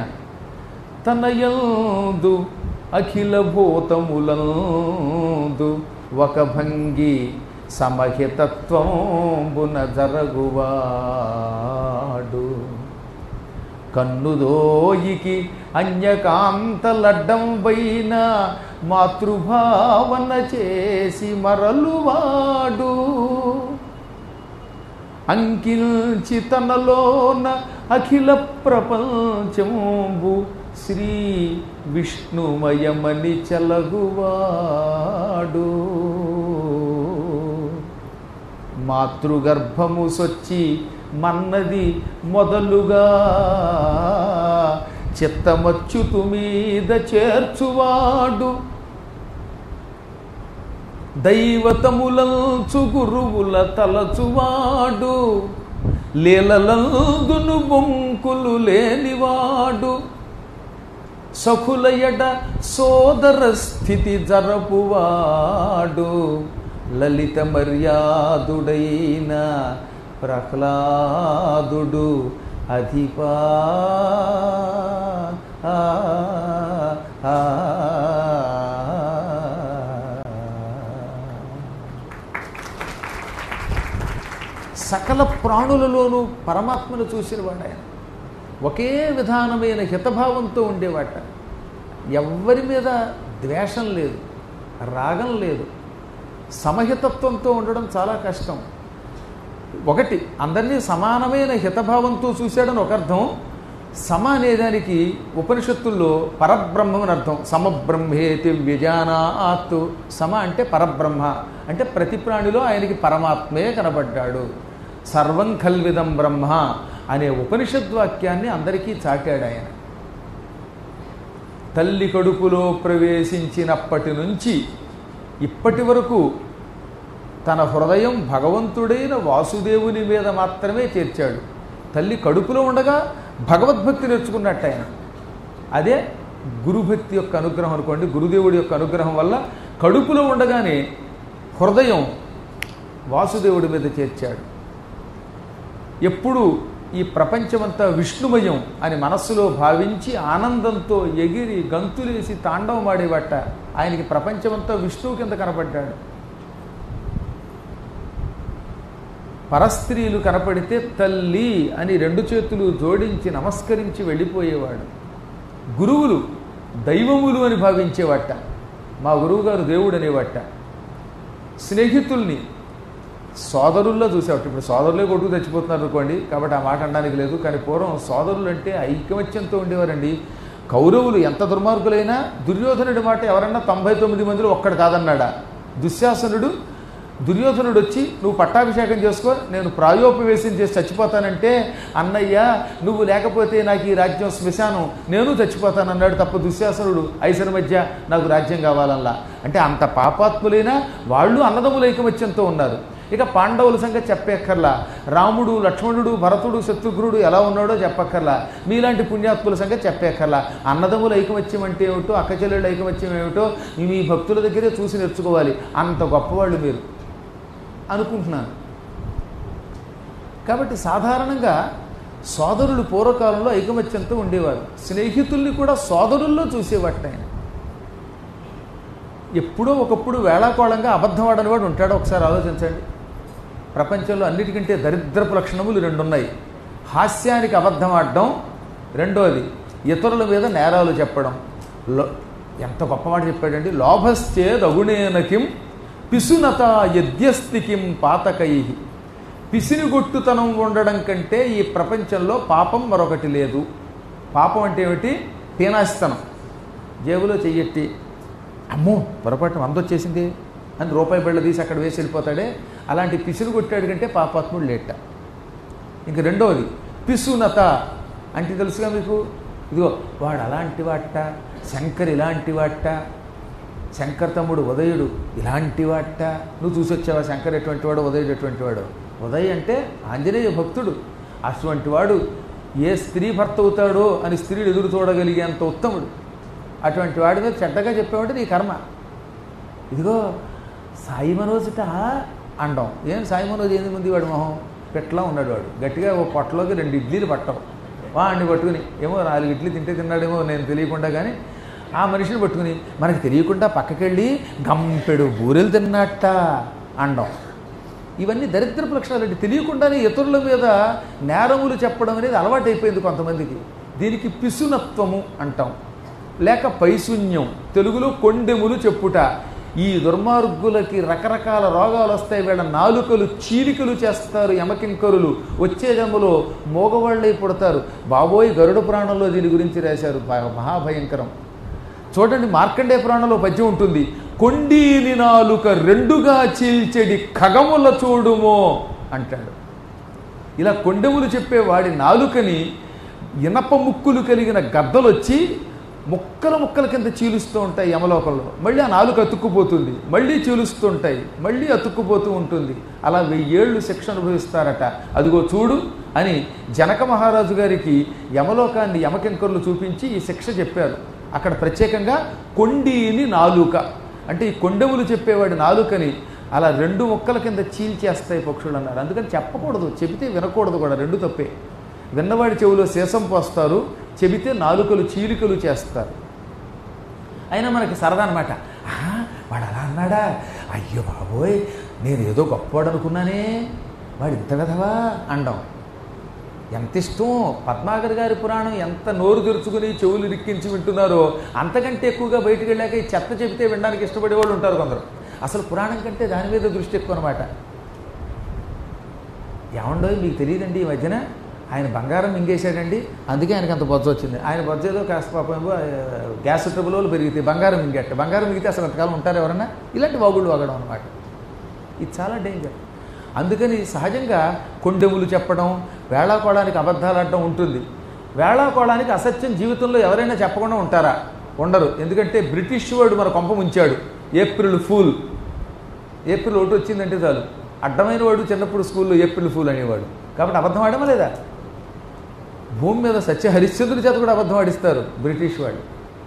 తనయందు అఖిల భూతములందు ఒక భంగి సమహితత్వంబున జరగువాడు కన్నుదోయికి అన్యకాంతలడ్డం పైన మాతృభావన చేసి మరలువాడు అంకిల్చి తనలోన అఖిల ప్రపంచంబు శ్రీ విష్ణుమయమని చలగువాడు మాతృగర్భము సొచ్చి మన్నది మొదలుగా చిత్తమచ్యుతు మీద చేర్చువాడు దైవతములంచు గురువుల తలచువాడు లీలలందును బొంకులు లేనివాడు సఖుల ఎడ సోదర స్థితి జరపువాడు లలిత మర్యాదుడైన ప్రహ్లాదుడు అధిపా ఆ, ఆ, సకల ప్రాణులలోనూ పరమాత్మను చూసినవాడు ఆయన ఒకే విధానమైన హితభావంతో ఉండేవాట ఎవ్వరి మీద ద్వేషం లేదు రాగం లేదు సమహితత్వంతో ఉండడం చాలా కష్టం ఒకటి అందరినీ సమానమైన హితభావంతో చూశాడని ఒక అర్థం సమ అనేదానికి ఉపనిషత్తుల్లో పరబ్రహ్మం అని అర్థం సమబ్రహ్మేతి వ్యజానాత్ సమ అంటే పరబ్రహ్మ అంటే ప్రతి ప్రాణిలో ఆయనకి పరమాత్మే కనబడ్డాడు సర్వం కల్విదం బ్రహ్మ అనే ఉపనిషద్ వాక్యాన్ని అందరికీ చాటాడు ఆయన తల్లి కడుపులో ప్రవేశించినప్పటి నుంచి ఇప్పటి వరకు తన హృదయం భగవంతుడైన వాసుదేవుని మీద మాత్రమే చేర్చాడు తల్లి కడుపులో ఉండగా భగవద్భక్తి నేర్చుకున్నట్టు ఆయన అదే గురుభక్తి యొక్క అనుగ్రహం అనుకోండి గురుదేవుడి యొక్క అనుగ్రహం వల్ల కడుపులో ఉండగానే హృదయం వాసుదేవుడి మీద చేర్చాడు ఎప్పుడు ఈ ప్రపంచమంతా విష్ణుమయం అని మనస్సులో భావించి ఆనందంతో ఎగిరి గంతులేసి తాండవమాడేవట ఆయనకి ప్రపంచమంతా విష్ణువు కింద కనపడ్డాడు పరస్త్రీలు కనపడితే తల్లి అని రెండు చేతులు జోడించి నమస్కరించి వెళ్ళిపోయేవాడు గురువులు దైవములు అని భావించేవట మా గురువుగారు దేవుడు అనేవట స్నేహితుల్ని సోదరుల్లో చూసేవాట ఇప్పుడు సోదరులే కొట్టుకు తెచ్చిపోతున్నారు అనుకోండి కాబట్టి ఆ మాట అనడానికి లేదు కానీ పూర్వం సోదరులు అంటే ఐకమత్యంతో ఉండేవారండి కౌరవులు ఎంత దుర్మార్గులైనా దుర్యోధనుడి మాట ఎవరన్నా తొంభై తొమ్మిది మందిలో ఒక్కడు కాదన్నాడా దుశ్శాసనుడు దుర్యోధనుడు వచ్చి నువ్వు పట్టాభిషేకం చేసుకో నేను ప్రాయోపవేశం చేసి చచ్చిపోతానంటే అన్నయ్య నువ్వు లేకపోతే నాకు ఈ రాజ్యం శ్మశానం నేను చచ్చిపోతాను అన్నాడు తప్ప దుశ్శాసనుడు ఐసరి మధ్య నాకు రాజ్యం కావాలల్లా అంటే అంత పాపాత్ములైనా వాళ్ళు అన్నదమ్ముల ఐకమత్యంతో ఉన్నారు ఇక పాండవుల సంగతి చెప్పక్కర్లా రాముడు లక్ష్మణుడు భరతుడు శత్రుఘ్నుడు ఎలా ఉన్నాడో చెప్పక్కర్లా మీలాంటి పుణ్యాత్ముల సంగతి చెప్పక్కర్లా అన్నదమ్ముల ఐకమత్యం అంటే ఏమిటో అక్కచెల్లెళ్ళ ఐకమత్యం ఏమిటో మీ భక్తుల దగ్గరే చూసి నేర్చుకోవాలి అంత గొప్పవాళ్ళు మీరు అనుకుంటున్నాను కాబట్టి సాధారణంగా సోదరులు పూర్వకాలంలో ఐకమత్యంతో ఉండేవారు స్నేహితుల్ని కూడా సోదరుల్లో చూసేవాట ఆయన ఎప్పుడో ఒకప్పుడు వేళాకోళంగా అబద్ధం ఆడని వాడు ఉంటాడో ఒకసారి ఆలోచించండి ప్రపంచంలో అన్నిటికంటే దరిద్రపు లక్షణములు రెండు ఉన్నాయి హాస్యానికి అబద్ధం ఆడడం రెండోది ఇతరుల మీద నేరాలు చెప్పడం లో ఎంత గొప్పమాట చెప్పాడండి లోభశ్చేద్ అగుణేనకిం పిసునత యద్యస్తికిం పాతకై పిసినిగొట్టుతనం ఉండడం కంటే ఈ ప్రపంచంలో పాపం మరొకటి లేదు పాపం అంటే ఏమిటి పీనాస్తనం జేబులో చెయ్యెట్టి అమ్మో పొరపాటు వంద వచ్చేసింది అని రూపాయి బిళ్ళ తీసి అక్కడ వేసి వెళ్ళిపోతాడే అలాంటి పిసులు కొట్టాడు కంటే పాపాత్ముడు లేట ఇంక రెండవది పిసునత అంటే తెలుసుగా మీకు ఇదిగో వాడు అలాంటి వాట శంకర్ ఇలాంటి వాట శంకర్ తమ్ముడు ఉదయుడు ఇలాంటి వాట నువ్వు చూసి వచ్చావా శంకర్ ఎటువంటి వాడు ఉదయుడు ఎటువంటి వాడు ఉదయ్ అంటే ఆంజనేయ భక్తుడు అటువంటి వాడు ఏ స్త్రీ భర్త అవుతాడో అని స్త్రీలు ఎదురు చూడగలిగేంత ఉత్తముడు అటువంటి వాడి మీద చెడ్డగా చెప్పేవాడు నీ కర్మ ఇదిగో సాయి మనోజుట అండం ఏం సాయి మనోజ్ ఏంది ముందు వాడు మొహం పెట్లా ఉన్నాడు వాడు గట్టిగా ఓ పొట్టలోకి రెండు ఇడ్లీలు పట్టవు వాడిని పట్టుకుని ఏమో నాలుగు ఇడ్లీ తింటే తిన్నాడేమో నేను తెలియకుండా కానీ ఆ మనిషిని పట్టుకుని మనకి తెలియకుండా పక్కకెళ్ళి గంపెడు బూరెలు తిన్నట్ట అండం ఇవన్నీ దరిద్రపు లక్షణాలు అంటే తెలియకుండానే ఇతరుల మీద నేరములు చెప్పడం అనేది అలవాటు అయిపోయింది కొంతమందికి దీనికి పిసునత్వము అంటాం లేక పైశూన్యం తెలుగులో కొండెములు చెప్పుట ఈ దుర్మార్గులకి రకరకాల రోగాలు వస్తాయి వీళ్ళ నాలుకలు చీలికలు చేస్తారు యమకింకరులు వచ్చే జన్మలో మోగవాళ్ళై పుడతారు బాబోయ్ గరుడ పురాణంలో దీని గురించి రాశారు భ- మహాభయంకరం చూడండి మార్కండే పురాణంలో పద్యం ఉంటుంది కొండీని నాలుక రెండుగా చీల్చెడి ఖగముల చూడుమో అంటాడు ఇలా కొండెములు చెప్పే వాడి నాలుకని ఇనప ముక్కులు కలిగిన గద్దలు వచ్చి ముక్కల ముక్కల కింద చీలుస్తూ ఉంటాయి యమలోకంలో మళ్ళీ ఆ నాలుక అతుక్కుపోతుంది మళ్ళీ చీలుస్తూ ఉంటాయి మళ్ళీ అతుక్కుపోతూ ఉంటుంది అలా వెయ్యేళ్ళు శిక్ష అనుభవిస్తారట అదిగో చూడు అని జనక మహారాజు గారికి యమలోకాన్ని యమకింకర్లు చూపించి ఈ శిక్ష చెప్పారు అక్కడ ప్రత్యేకంగా కొండీని నాలుక అంటే ఈ కొండెములు చెప్పేవాడి నాలుకని అలా రెండు ముక్కల కింద చీల్చేస్తాయి పక్షులు అన్నారు అందుకని చెప్పకూడదు చెబితే వినకూడదు కూడా రెండు తప్పే విన్నవాడి చెవిలో శేషం పోస్తారు చెబితే నాలుకలు చీలికలు చేస్తారు అయినా మనకి సరదా అనమాట వాడు అలా అన్నాడా అయ్యో బాబోయ్ నేను ఏదో గొప్పవాడు అనుకున్నానే వాడు ఇంత విధవా అండం ఎంత ఇష్టం పద్మాగర్ గారి పురాణం ఎంత నోరు తెరుచుకుని చెవులు రిక్కించి వింటున్నారో అంతకంటే ఎక్కువగా బయటికి వెళ్ళాక ఈ చెత్త చెబితే వినడానికి ఇష్టపడే వాళ్ళు ఉంటారు కొందరు అసలు పురాణం కంటే దాని మీద దృష్టి ఎక్కువ అనమాట ఏమండో మీకు తెలియదండి ఈ మధ్యన ఆయన బంగారం మింగేశాడండి అందుకే ఆయనకి అంత బొజ్జ వచ్చింది ఆయన బొజ్జ ఏదో కాస్త పాపం ఏమో, ఆ, గ్యాస్ ట్రబుల్ పెరిగితే బంగారం మింగేట బంగారం మిగితే అసలు అంతకాలం ఉంటారు ఎవరన్నా ఇలాంటి వాగుళ్ళు వాగడం అనమాట ఇది చాలా డేంజర్ అందుకని సహజంగా కొండెములు చెప్పడం వేళాకోళానికి అబద్ధాలు ఆడడం ఉంటుంది వేళాకోళానికి అసత్యం జీవితంలో ఎవరైనా చెప్పకుండా ఉంటారా ఉండరు ఎందుకంటే బ్రిటిష్ వాడు మన కొంప ముంచాడు ఏప్రిల్ ఫూల్ ఏప్రిల్ ఒకటి వచ్చిందంటే చాలు అడ్డమైన వాడు చిన్నప్పుడు స్కూల్లో ఏప్రిల్ ఫూల్ అనేవాడు కాబట్టి అబద్ధం ఆడమా లేదా భూమి మీద సత్య హరిశ్చంద్రుడి చేత కూడా అబద్ధం ఆడిస్తారు బ్రిటిష్ వాళ్ళు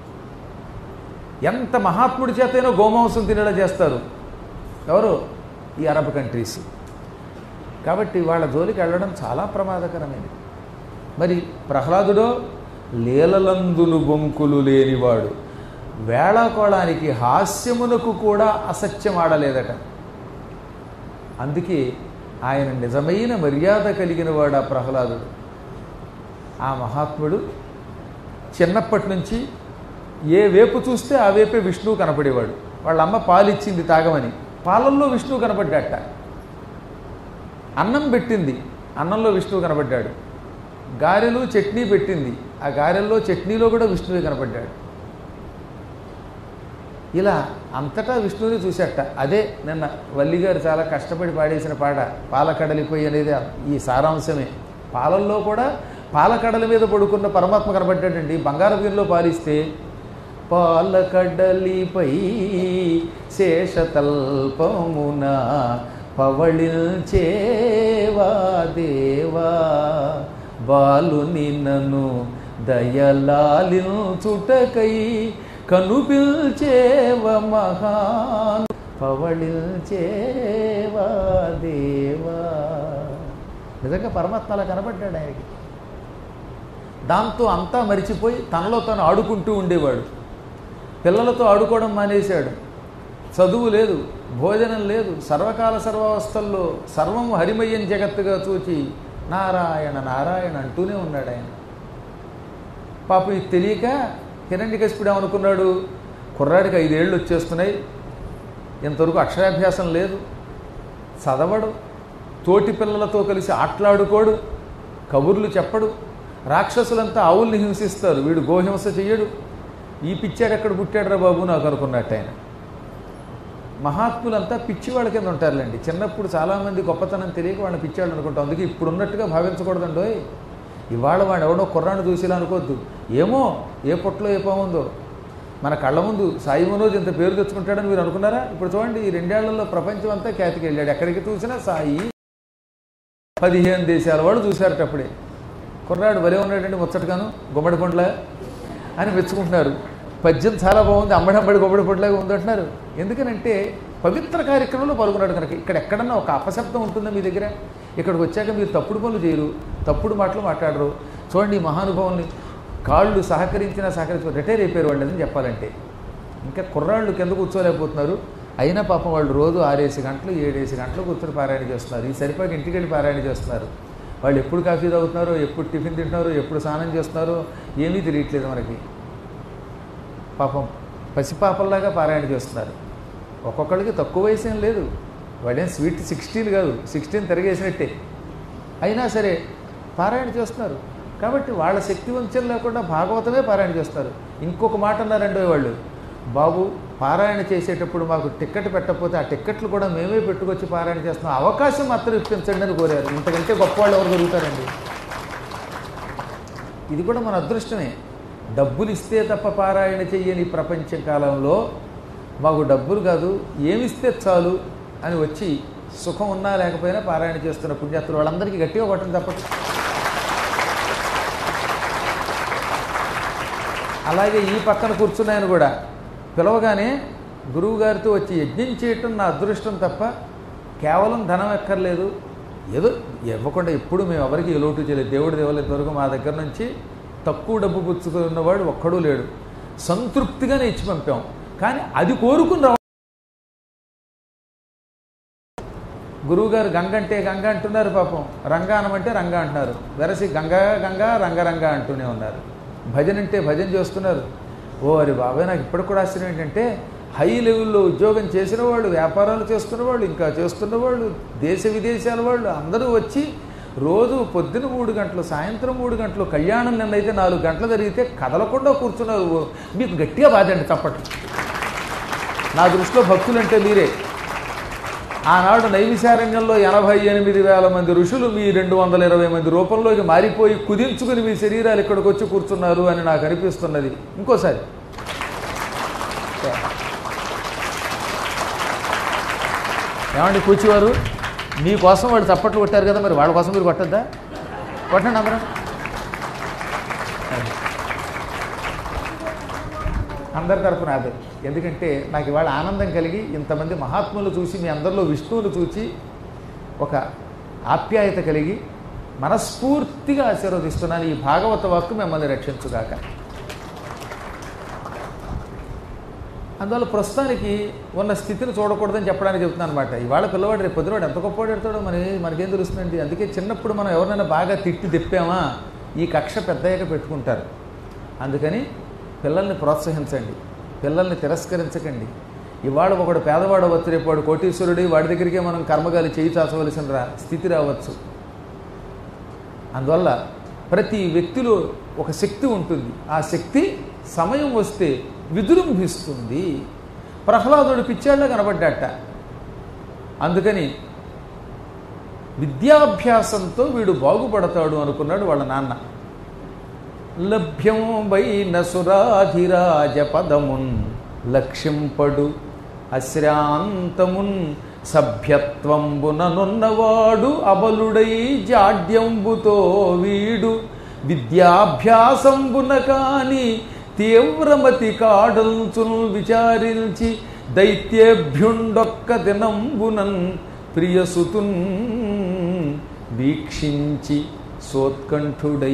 ఎంత మహాత్ముడి చేతైనా గోమాంసం తినేలా చేస్తారు ఎవరు ఈ అరబ్ కంట్రీస్ కాబట్టి వాళ్ళ జోలికి వెళ్ళడం చాలా ప్రమాదకరమైనది మరి ప్రహ్లాదుడో లీలలందులు బొంకులు లేనివాడు వేళాకోళానికి హాస్యమునకు కూడా అసత్యం ఆడలేదట అందుకే ఆయన నిజమైన మర్యాద కలిగిన వాడు ఆ ప్రహ్లాదుడు ఆ మహాత్ముడు చిన్నప్పటి నుంచి ఏ వేపు చూస్తే ఆ వేపే విష్ణువు కనపడేవాడు వాళ్ళ అమ్మ పాలిచ్చింది తాగమని పాలల్లో విష్ణువు కనపడ్డాట అన్నం పెట్టింది అన్నంలో విష్ణువు కనపడ్డాడు గారెలు చట్నీ పెట్టింది ఆ గారెల్లో చట్నీలో కూడా విష్ణువే కనపడ్డాడు ఇలా అంతటా విష్ణువుని చూసేట అదే నిన్న వల్లి గారు చాలా కష్టపడి పాడేసిన పాట పాలకడలిపోయి అనేది ఈ సారాంశమే పాలల్లో కూడా పాలకడల మీద పడుకున్న పరమాత్మ కనబడ్డాడండి బంగారు గిన్నెలో పాలిస్తే పాలకడలిపై శేషతల్పమున పవళిల్చేవా దేవా బాలుని నన్ను దయలాలించుటకై కనుపిల్చేవ మహాన్ పవళిల్చేవా దేవా నిజంగా పరమాత్మ అలా కనబడ్డాడు ఆయనకి దాంతో అంతా మరిచిపోయి తనలో తను ఆడుకుంటూ ఉండేవాడు పిల్లలతో ఆడుకోవడం మానేశాడు చదువు లేదు భోజనం లేదు సర్వకాల సర్వావస్థల్లో సర్వం హరిమయ్యం జగత్తుగా చూచి నారాయణ నారాయణ అంటూనే ఉన్నాడు ఆయన పాపం ఇది తెలియక హిరణ్యకశిపుడు ఏమనుకున్నాడు కుర్రాడికి ఐదేళ్ళు వచ్చేస్తున్నాయి ఇంతవరకు అక్షరాభ్యాసం లేదు చదవడు తోటి పిల్లలతో కలిసి ఆటలాడుకోడు కబుర్లు చెప్పడు రాక్షసులంతా ఆవుల్ని హింసిస్తారు వీడు గోహింస చెయ్యడు ఈ పిచ్చాడు ఎక్కడ పుట్టాడురా బాబు నాకు అనుకున్నట్టు ఆయన మహాత్ములంతా పిచ్చివాళ్ళ కింద ఉంటారులేండి చిన్నప్పుడు చాలామంది గొప్పతనం తెలియక వాళ్ళని పిచ్చాడు అనుకుంటాం అందుకే ఇప్పుడు ఉన్నట్టుగా భావించకూడదండోయ్ ఇవాళ వాడు ఎవడో కుర్రాన్ని చూసేలా అనుకోవద్దు ఏమో ఏ పొట్టలో ఏ పాముందో మన కళ్ళ ముందు సాయి మనోజ్ ఇంత పేరు తెచ్చుకుంటాడని మీరు అనుకున్నారా ఇప్పుడు చూడండి ఈ రెండేళ్లలో ప్రపంచం అంతా ఖ్యాతికి వెళ్ళాడు ఎక్కడికి చూసినా సాయి పదిహేను దేశాల వాళ్ళు చూశారట అప్పుడే కుర్రాడు భలే ఉన్నాడండి ముచ్చటగాను గుమ్మడి పండ్ల అని మెచ్చుకుంటున్నారు పద్యం చాలా బాగుంది అమ్మడమ్మడి గుమ్మడి పండ్లాగా ఉందంటున్నారు ఎందుకనంటే పవిత్ర కార్యక్రమంలో పాల్గొన్నాడు కనుక ఇక్కడ ఎక్కడన్నా ఒక అపశబ్దం ఉంటుందా మీ దగ్గర ఇక్కడికి వచ్చాక మీరు తప్పుడు పనులు చేయరు తప్పుడు మాటలు మాట్లాడరు చూడండి ఈ మహానుభావుల్ని కాళ్ళు సహకరించినా సహకరించిన రిటైర్ అయిపోయారు వాళ్ళు అని చెప్పాలంటే ఇంకా కుర్రాళ్ళు కింద కూర్చోలేకపోతున్నారు అయినా పాపం వాళ్ళు రోజు ఆరేసి గంటలు ఏడేసి గంటలు కూర్చొని పారాయణ చేస్తున్నారు ఈ సరిపోయి ఇంటికి వెళ్ళి పారాయణ చేస్తున్నారు వాళ్ళు ఎప్పుడు కాఫీ తాగుతున్నారో ఎప్పుడు టిఫిన్ తింటున్నారో ఎప్పుడు స్నానం చేస్తున్నారో ఏమీ తెలియట్లేదు మనకి పాపం పసిపాపల్లాగా పారాయణ చేస్తున్నారు ఒక్కొక్కడికి తక్కువ వయసు ఏం లేదు వాడేం స్వీట్ సిక్స్టీన్ కాదు సిక్స్టీన్ తిరగేసినట్టే అయినా సరే పారాయణ చేస్తున్నారు కాబట్టి వాళ్ళ శక్తి వంచన లేకుండా భాగవతమే పారాయణ చేస్తారు ఇంకొక మాట అన్నారండి వాళ్ళు బాబు పారాయణ చేసేటప్పుడు మాకు టిక్కెట్ పెట్టకపోతే ఆ టిక్కెట్లు కూడా మేమే పెట్టుకొచ్చి పారాయణ చేస్తున్నాం అవకాశం మాత్రం ఇప్పించండి అని కోరారు ఇంతకంటే గొప్పవాళ్ళు ఎవరు దొరుకుతారండి ఇది కూడా మన అదృష్టమే డబ్బులు ఇస్తే తప్ప పారాయణ చెయ్యని ఈ ప్రపంచ కాలంలో మాకు డబ్బులు కాదు ఏమిస్తే చాలు అని వచ్చి సుఖం ఉన్నా లేకపోయినా పారాయణ చేస్తున్న పుణ్యాత్తులు వాళ్ళందరికీ గట్టిగా కొట్టడం తప్పదు అలాగే ఈ పక్కన కూర్చున్నాయని కూడా పిలవగానే గురువు గారితో వచ్చి యజ్ఞం చేయటం నా అదృష్టం తప్ప కేవలం ధనం ఎక్కర్లేదు ఏదో ఇవ్వకుండా ఎప్పుడు మేము ఎవరికి లోటు చేయలేదు దేవుడి దేవులు ఇంతవరకు మా దగ్గర నుంచి తక్కువ డబ్బు పుచ్చుకున్నవాడు ఒక్కడూ లేడు సంతృప్తిగానే ఇచ్చి పంపాం కానీ అది కోరుకుని రావ గురువుగారు గంగ అంటే గంగ అంటున్నారు పాపం రంగా అనమంటే రంగా అంటున్నారు వెరసి గంగా గంగా రంగరంగ అంటూనే ఉన్నారు భజన అంటే భజన చేస్తున్నారు ఓ అరే బాబాయ్ నాకు ఇప్పటికి కూడా ఆశ్చర్యం ఏంటంటే హై లెవెల్లో ఉద్యోగం చేసిన వాళ్ళు వ్యాపారాలు చేస్తున్న వాళ్ళు ఇంకా చేస్తున్న వాళ్ళు దేశ విదేశాల వాళ్ళు అందరూ వచ్చి రోజు పొద్దున మూడు గంటలు సాయంత్రం మూడు గంటలు కళ్యాణం నిన్నైతే నాలుగు గంటలు జరిగితే కదలకుండా కూర్చున్నారు ఓ, మీకు గట్టిగా బాధండి తప్పట్లు నా దృష్టిలో భక్తులంటే మీరే ఆనాడు నైవిశారణ్యంలో ఎనభై ఎనిమిది వేల మంది ఋషులు మీ రెండు వందల ఇరవై మంది రూపంలోకి మారిపోయి కుదించుకుని మీ శరీరాలు ఇక్కడికి వచ్చి కూర్చున్నారు అని నాకు అనిపిస్తున్నది ఇంకోసారి ఏమండి కూర్చువారు మీకోసం వాళ్ళు చప్పట్లు కొట్టారు కదా మరి వాళ్ళ కోసం మీరు కొట్టద్దా కొట్టండి అందరం అందరి తరపున అదే ఎందుకంటే నాకు ఇవాళ ఆనందం కలిగి ఇంతమంది మహాత్ములు చూసి మీ అందరిలో విష్ణువును చూచి ఒక ఆప్యాయత కలిగి మనస్ఫూర్తిగా ఆశీర్వదిస్తున్నాను ఈ భాగవత వాక్కు మిమ్మల్ని రక్షించుగాక అందువల్ల ప్రస్తుతానికి ఉన్న స్థితిని చూడకూడదని చెప్పడానికి చెప్తున్నాను అనమాట ఇవాళ పిల్లవాడు రేపు పొద్దునవాడు ఎంత గొప్పవాడు ఎడతాడో మన మనకేం తెలుస్తుందండి అందుకే చిన్నప్పుడు మనం ఎవరినైనా బాగా తిట్టి తిప్పామా ఈ కక్ష పెద్దయ్యాక పెట్టుకుంటారు అందుకని పిల్లల్ని ప్రోత్సహించండి పిల్లల్ని తిరస్కరించకండి ఇవాళ ఒకడు పేదవాడు అవ్వచ్చు రేపు వాడు కోటీశ్వరుడి వాడి దగ్గరికే మనం కర్మగాలి చేయి చాచవలసిన రా స్థితి రావచ్చు అందువల్ల ప్రతి వ్యక్తిలో ఒక శక్తి ఉంటుంది ఆ శక్తి సమయం వస్తే విజృంభిస్తుంది ప్రహ్లాదుడు పిచ్చాళ్ళ కనబడ్డాట అందుకని విద్యాభ్యాసంతో వీడు బాగుపడతాడు అనుకున్నాడు వాళ్ళ నాన్న లభ్యం వైన సురాధిరాజ పదమున్ లక్ష్యంపడు అశ్రాంతమున్ సభ్యత్వంబుననున్నవాడు అబలుడై జాడ్యంబుతో వీడు విద్యాభ్యాసంబున కాని తీవ్రమతి కాడల్చును విచారించి దైత్యేభ్యుండొక్క దినంబునన్ ప్రియసుతున్ వీక్షించి సోత్కంఠుడై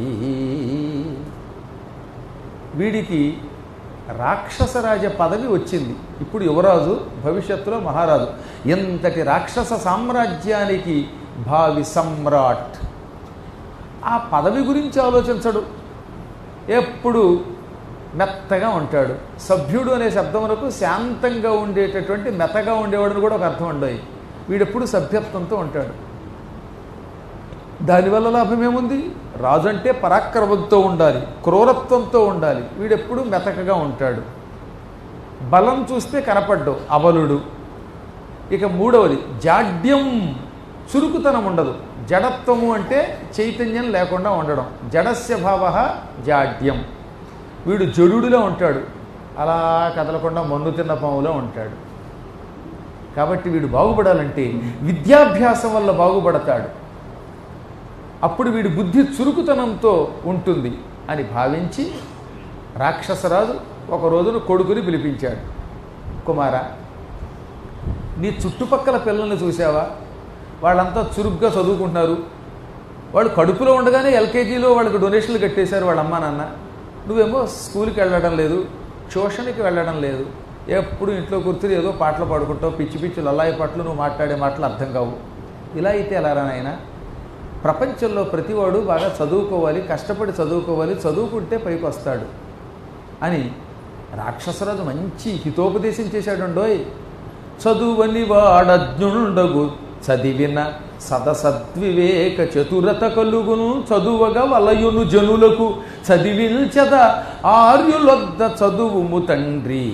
వీడికి రాక్షసరాజ పదవి వచ్చింది ఇప్పుడు యువరాజు భవిష్యత్తులో మహారాజు ఎంతటి రాక్షస సామ్రాజ్యానికి భావి సమ్రాట్ ఆ పదవి గురించి ఆలోచించడు ఎప్పుడు మెత్తగా ఉంటాడు సభ్యుడు అనే శబ్దమునకు శాంతంగా ఉండేటటువంటి మెత్తగా ఉండేవాడని కూడా ఒక అర్థం ఉండవు వీడెప్పుడు సభ్యత్వంతో ఉంటాడు దానివల్ల లాభం ఏముంది రాజు అంటే పరాక్రమంతో ఉండాలి క్రూరత్వంతో ఉండాలి వీడెప్పుడు మెతకగా ఉంటాడు బలం చూస్తే కనపడ్డు అబలుడు ఇక మూడవది జాడ్యం చురుకుతనం ఉండదు జడత్వము అంటే చైతన్యం లేకుండా ఉండడం జడస్య భావ జాడ్యం వీడు జడుడిలో ఉంటాడు అలా కదలకుండా మన్ను తిన్న పాములో ఉంటాడు కాబట్టి వీడు బాగుపడాలంటే విద్యాభ్యాసం వల్ల బాగుపడతాడు అప్పుడు వీడి బుద్ధి చురుకుతనంతో ఉంటుంది అని భావించి రాక్షసరాజు ఒక రోజున కొడుకుని పిలిపించాడు కుమార నీ చుట్టుపక్కల పిల్లల్ని చూసావా వాళ్ళంతా చురుగ్గా చదువుకుంటున్నారు వాళ్ళు కడుపులో ఉండగానే ఎల్కేజీలో వాళ్ళకి డొనేషన్లు కట్టేశారు వాళ్ళ అమ్మా నాన్న నువ్వేమో స్కూల్కి వెళ్ళడం లేదు ట్యూషన్కి వెళ్ళడం లేదు ఎప్పుడు ఇంట్లో కూర్చుని ఏదో పాటలు పాడుకుంటావు పిచ్చి పిచ్చి లల్లాయి పాటలు నువ్వు మాట్లాడే మాటలు అర్థం కావు ఇలా అయితే ఎలా నాయనా ప్రపంచంలో ప్రతివాడు బాగా చదువుకోవాలి కష్టపడి చదువుకోవాలి చదువుకుంటే పైకి వస్తాడు అని రాక్షసరాజు మంచి హితోపదేశం చేశాడుండోయ్ చదువని వాడజ్ఞుండగు చదివిన సదసద్వివేక చతురత కలుగును చదువగా వలయును జనులకు చదివిల్చద ఆర్యులొద్ద చదువుము తండ్రి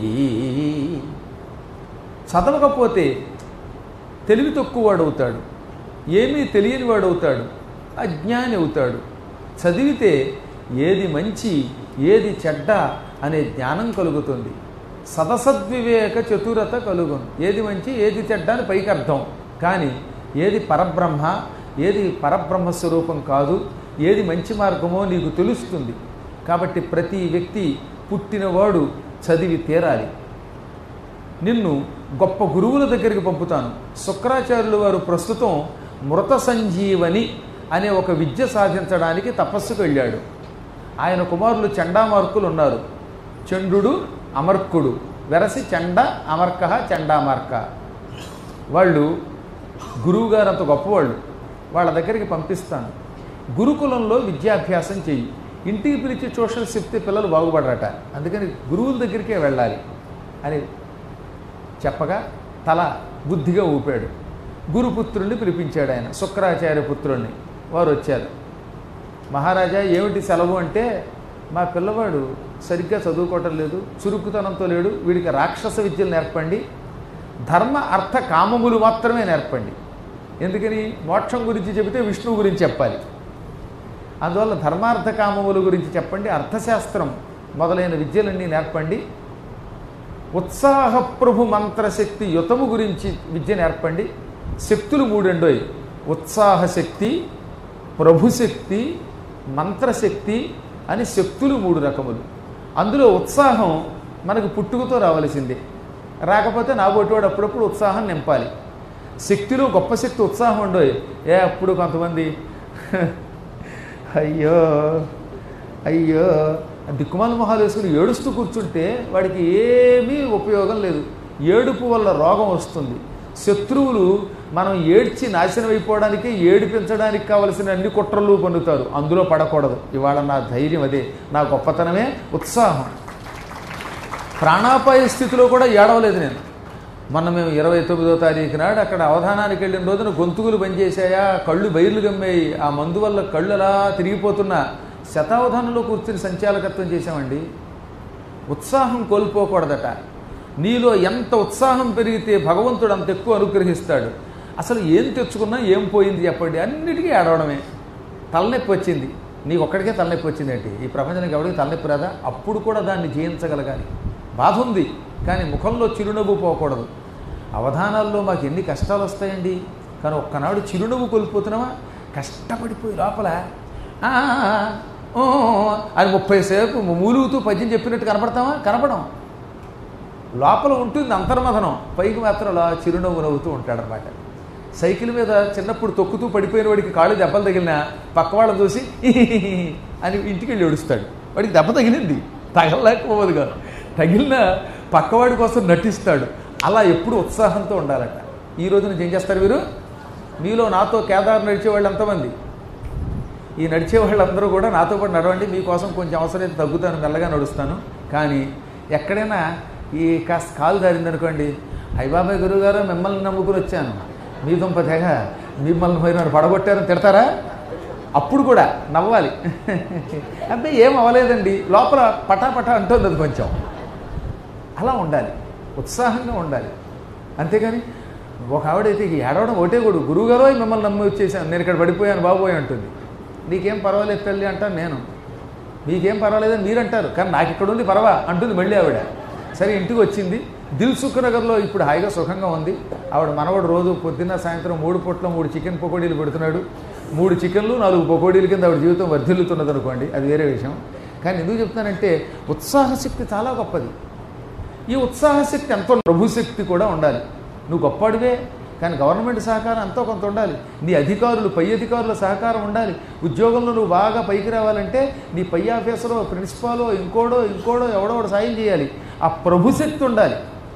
చదవకపోతే తెలివి తక్కువ వాడవుతాడు ఏమీ తెలియని వాడవుతాడు అజ్ఞాని అవుతాడు చదివితే ఏది మంచి ఏది చెడ్డ అనే జ్ఞానం కలుగుతుంది సదసద్వివేక చతురత కలుగును ఏది మంచి ఏది చెడ్డ అని పైకి అర్థం కానీ ఏది పరబ్రహ్మ ఏది పరబ్రహ్మ స్వరూపం కాదు ఏది మంచి మార్గమో నీకు తెలుస్తుంది కాబట్టి ప్రతి వ్యక్తి పుట్టినవాడు చదివి తీరాలి నిన్ను గొప్ప గురువుల దగ్గరికి పంపుతాను శుక్రాచార్యులు వారు ప్రస్తుతం మృత సంజీవని అనే ఒక విద్య సాధించడానికి తపస్సుకు వెళ్ళాడు ఆయన కుమారులు చండామార్కులు ఉన్నారు చండు అమర్కుడు వెరసి చండ అమర్క చండామార్క వాళ్ళు గురువుగారు అంత గొప్పవాళ్ళు వాళ్ళ దగ్గరికి పంపిస్తాను గురుకులంలో విద్యాభ్యాసం చెయ్యి ఇంటికి పిలిచి ట్యూషన్స్ చెప్తే పిల్లలు బాగుపడరట అందుకని గురువుల దగ్గరికే వెళ్ళాలి అని చెప్పగా తల బుద్ధిగా ఊపాడు గురుపుత్రుల్ని పిలిపించాడు ఆయన శుక్రాచార్య పుత్రుల్ని వారు వచ్చారు మహారాజా ఏమిటి సెలవు అంటే మా పిల్లవాడు సరిగ్గా చదువుకోవటం లేదు చురుకుతనంతో లేడు వీడికి రాక్షస విద్యలు నేర్పండి ధర్మ అర్థ కామములు మాత్రమే నేర్పండి ఎందుకని మోక్షం గురించి చెబితే విష్ణువు గురించి చెప్పాలి అందువల్ల ధర్మార్థ కామముల గురించి చెప్పండి అర్థశాస్త్రం మొదలైన విద్యలన్నీ నేర్పండి ఉత్సాహప్రభు మంత్రశక్తి యుతము గురించి విద్య నేర్పండి శక్తులు మూడండోయ్ ఉత్సాహశక్తి ప్రభుశక్తి మంత్రశక్తి అని శక్తులు మూడు రకములు అందులో ఉత్సాహం మనకు పుట్టుకతో రావలసిందే రాకపోతే నా వాడు అప్పుడప్పుడు ఉత్సాహం నింపాలి శక్తిలో గొప్ప శక్తి ఉత్సాహం ఉండోయ్ ఏ అప్పుడు కొంతమంది అయ్యో అయ్యో దిక్కుమాల మొహాలు వేసుకుని ఏడుస్తూ కూర్చుంటే వాడికి ఏమీ ఉపయోగం లేదు ఏడుపు వల్ల రోగం వస్తుంది శత్రువులు మనం ఏడ్చి నాశనం అయిపోవడానికి ఏడిపించడానికి కావలసిన అన్ని కుట్రలు పొందుతారు అందులో పడకూడదు ఇవాళ నా ధైర్యం అదే నా గొప్పతనమే ఉత్సాహం ప్రాణాపాయ స్థితిలో కూడా ఏడవలేదు నేను మొన్న మేము ఇరవై తొమ్మిదో తారీఖు నాడు అక్కడ అవధానానికి వెళ్ళిన రోజున గొంతుకులు పనిచేశాయా కళ్ళు బయర్లు గమ్మాయి ఆ మందు వల్ల కళ్ళు అలా తిరిగిపోతున్నా శతావధానంలో కూర్చుని సంచాలకత్వం చేశామండి ఉత్సాహం కోల్పోకూడదట నీలో ఎంత ఉత్సాహం పెరిగితే భగవంతుడు అంత ఎక్కువ అనుగ్రహిస్తాడు అసలు ఏం తెచ్చుకున్నా ఏం పోయింది చెప్పండి అన్నిటికీ ఏడవడమే తలనొప్పి వచ్చింది నీకు ఒక్కడికే తలనొప్పి వచ్చిందేంటి ఈ ప్రపంచానికి ఎవరికి తలనొప్పి రాదా అప్పుడు కూడా దాన్ని జయించగలగాలి బాధ ఉంది కానీ ముఖంలో చిరునవ్వు పోకూడదు అవధానాల్లో మాకు ఎన్ని కష్టాలు వస్తాయండి కానీ ఒక్కనాడు చిరునవ్వు కోల్పోతున్నామా కష్టపడిపోయి లోపల "ఆ, ఓ" అని ముప్పై సేపు మూలుగుతూ పద్యం చెప్పినట్టు కనపడతామా కనపడం లోపల ఉంటుంది అంతర్మథనం పైకి మాత్రం అలా చిరునవ్వు నవ్వుతూ ఉంటాడనమాట సైకిల్ మీద చిన్నప్పుడు తొక్కుతూ పడిపోయిన వాడికి కాళ్ళు దెబ్బలు తగిలినా పక్క వాళ్ళని చూసి "ఇహిహిహి" అని ఇంటికి వెళ్ళి ఏడుస్తాడు వాడికి దెబ్బ తగిలింది తగలలేకపోవదు కాదు తగిలిన పక్కవాడి కోసం నటిస్తాడు అలా ఎప్పుడు ఉత్సాహంతో ఉండాలట ఈ రోజు నుంచి ఏం చేస్తారు వీరు మీలో నాతో కేదారు నడిచే వాళ్ళు ఎంతమంది ఈ నడిచే వాళ్ళందరూ కూడా నాతో పాటు నడవండి మీకోసం కొంచెం అవసరమైతే తగ్గుతాను మెల్లగా నడుస్తాను కానీ ఎక్కడైనా ఈ కాస్త కాలు దారిందనుకోండి అయ్యబాబాయ్ గురువుగారు మిమ్మల్ని నమ్ముకుని వచ్చాను మీ దుంప తెగ మిమ్మల్ని పోయిన పడగొట్టారని తిడతారా అప్పుడు కూడా నవ్వాలి అంటే ఏం అవ్వలేదండి లోపల పటాపటా అంటుంది అది కొంచెం అలా ఉండాలి ఉత్సాహంగా ఉండాలి అంతేగాని ఒక ఆవిడైతే ఈ ఏడవడం ఒకటే కూడా గురువుగారో మిమ్మల్ని నమ్మి వచ్చేసాను నేను ఇక్కడ పడిపోయాను బాబోయ్ అంటుంది నీకేం పర్వాలేదు తల్లి అంటాను నేను మీకేం పర్వాలేదని మీరు అంటారు కానీ నాకు ఇక్కడ ఉంది పర్వా అంటుంది మళ్ళీ ఆవిడ సరే ఇంటికి వచ్చింది దిల్ సుఖ్ నగర్లో ఇప్పుడు హాయిగా సుఖంగా ఉంది ఆవిడ మనవడు రోజు పొద్దున్న సాయంత్రం మూడు పూట్ల మూడు చికెన్ పకోడీలు పెడుతున్నాడు మూడు చికెన్లు నాలుగు పకోడీల కింద ఆవిడ జీవితం వర్ధిల్లుతున్నది అనుకోండి అది వేరే విషయం కానీ ఎందుకు చెప్తానంటే ఉత్సాహశక్తి చాలా గొప్పది ఈ ఉత్సాహశక్తి ఎంతో ప్రభుశక్తి కూడా ఉండాలి నువ్వు గొప్పడివే కానీ గవర్నమెంట్ సహకారం ఎంతో కొంత ఉండాలి నీ అధికారులు పై అధికారుల సహకారం ఉండాలి ఉద్యోగంలో నువ్వు బాగా పైకి రావాలంటే నీ పై ఆఫీసరో ప్రిన్సిపాలో ఇంకోడో ఇంకోడో ఎవడో ఒకడు సాయం చేయాలి ఆ ప్రభుశక్తి ఉండాలి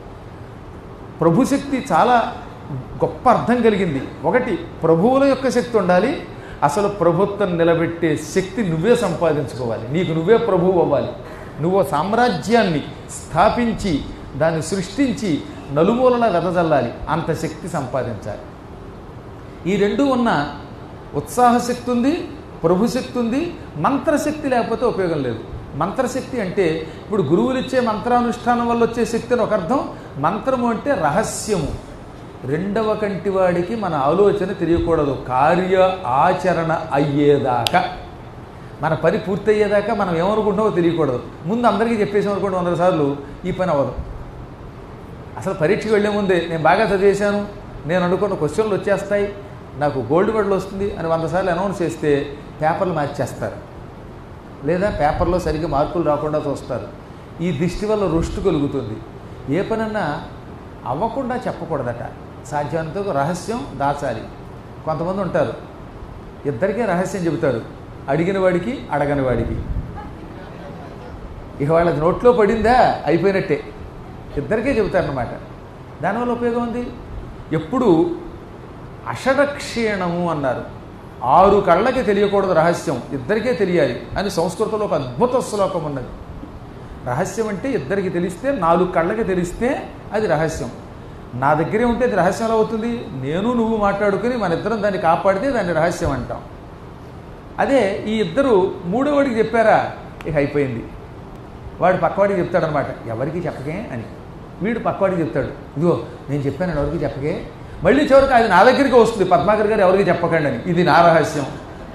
ప్రభుశక్తి చాలా గొప్ప అర్థం కలిగింది ఒకటి ప్రభువుల యొక్క శక్తి ఉండాలి అసలు ప్రభుత్వం నిలబెట్టే శక్తి నువ్వే సంపాదించుకోవాలి నీకు నువ్వే ప్రభువు అవ్వాలి నువ్వు సామ్రాజ్యాన్ని స్థాపించి దాన్ని సృష్టించి నలుమూలన వెదజల్లాలి అంత శక్తి సంపాదించాలి ఈ రెండు ఉన్న ఉత్సాహశక్తి ఉంది ప్రభుశక్తి ఉంది మంత్రశక్తి లేకపోతే ఉపయోగం లేదు మంత్రశక్తి అంటే ఇప్పుడు గురువులు ఇచ్చే మంత్రానుష్ఠానం వల్ల వచ్చే శక్తి అని ఒక అర్థం మంత్రము అంటే రహస్యము రెండవ కంటి వాడికి మన ఆలోచన తెలియకూడదు కార్య ఆచరణ అయ్యేదాకా మన పని పూర్తయ్యేదాకా మనం ఏమనుకుంటామో తెలియకూడదు ముందు అందరికీ చెప్పేసాం అనుకోండి వందల సార్లు ఈ పని అవ్వదు అసలు పరీక్షకి వెళ్ళే ముందే నేను బాగా చదివేశాను నేను అనుకున్న క్వశ్చన్లు వచ్చేస్తాయి నాకు గోల్డ్ మెడల్ వస్తుంది అని వంద సార్లు అనౌన్స్ చేస్తే పేపర్లు మార్చేస్తారు లేదా పేపర్లో సరిగ్గా మార్కులు రాకుండా చూస్తారు ఈ దిష్టి వల్ల రుష్టు కలుగుతుంది ఏ పనన్నా అవ్వకుండా చెప్పకూడదట సాధ్యానికి రహస్యం దాచాలి కొంతమంది ఉంటారు ఇద్దరికే రహస్యం చెబుతారు అడిగిన వాడికి అడగని వాడికి ఇక వాళ్ళది నోట్లో పడిందా అయిపోయినట్టే ఇద్దరికే చెబుతారనమాట దానివల్ల ఉపయోగం ఉంది ఎప్పుడు అషడక్షీణము అన్నారు ఆరు కళ్ళకి తెలియకూడదు రహస్యం ఇద్దరికే తెలియాలి అని సంస్కృతంలో ఒక అద్భుత శ్లోకం ఉన్నది రహస్యం అంటే ఇద్దరికి తెలిస్తే నాలుగు కళ్ళకి తెలిస్తే అది రహస్యం నా దగ్గరే ఉంటే అది రహస్యం ఎలా అవుతుంది నేను నువ్వు మాట్లాడుకుని మన ఇద్దరం దాన్ని కాపాడితే దాన్ని రహస్యం అంటాం అదే ఈ ఇద్దరు మూడోవాడికి చెప్పారా ఇక అయిపోయింది వాడు పక్కవాడికి చెప్తాడనమాట ఎవరికి చెప్పకే అని వీడు పక్కవాడికి చెప్తాడు ఇదిగో నేను చెప్పాను ఎవరికి చెప్పకే మళ్ళీ చివరికి అది నా దగ్గరికి వస్తుంది పద్మాకర్ గారు ఎవరికి చెప్పకండి అని ఇది నా రహస్యం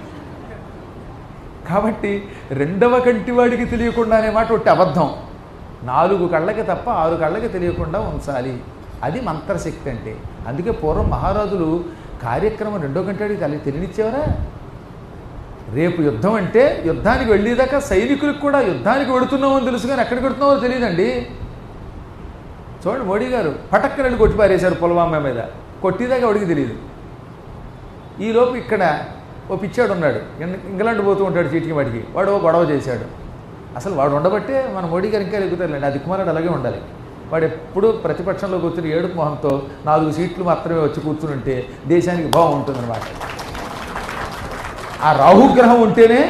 కాబట్టి రెండవ కంటి వాడికి తెలియకుండా అనే మాట ఒకటి అబద్ధం నాలుగు కళ్ళకి తప్ప ఆరు కళ్ళకి తెలియకుండా ఉంచాలి అది మంత్రశక్తి అంటే అందుకే పూర్వం మహారాజులు కార్యక్రమం రెండో కంటాడికి తల్లి తెలియనిచ్చేవారా రేపు యుద్ధం అంటే యుద్ధానికి వెళ్ళేదాకా సైనికులకు కూడా యుద్ధానికి వెడుతున్నామని తెలుసు కానీ ఎక్కడికి వెడుతున్నామో తెలియదండి చూడండి మోడీ గారు పటక్కన వెళ్ళి కొట్టి పారేశారు పుల్వామా మీద కొట్టిదాకా ఎవడికి తెలియదు ఈలోపు ఇక్కడ ఓ పిచ్చాడు ఉన్నాడు ఇం- ఇంగ్లాండ్ పోతూ ఉంటాడు చీటికి వాడికి వాడు ఓ గొడవ చేశాడు అసలు వాడు ఉండబట్టే మన మోడీ గారు ఇంకా ఎగుతారులేండి ఆ దిక్కుమాలాడు అలాగే ఉండాలి వాడు ఎప్పుడూ ప్రతిపక్షంలో కూర్చుని ఏడుపు మొహంతో నాలుగు సీట్లు మాత్రమే వచ్చి కూర్చుని ఉంటే దేశానికి బాగుంటుందన్నమాట ఆ రాహుగ్రహం ఉంటేనే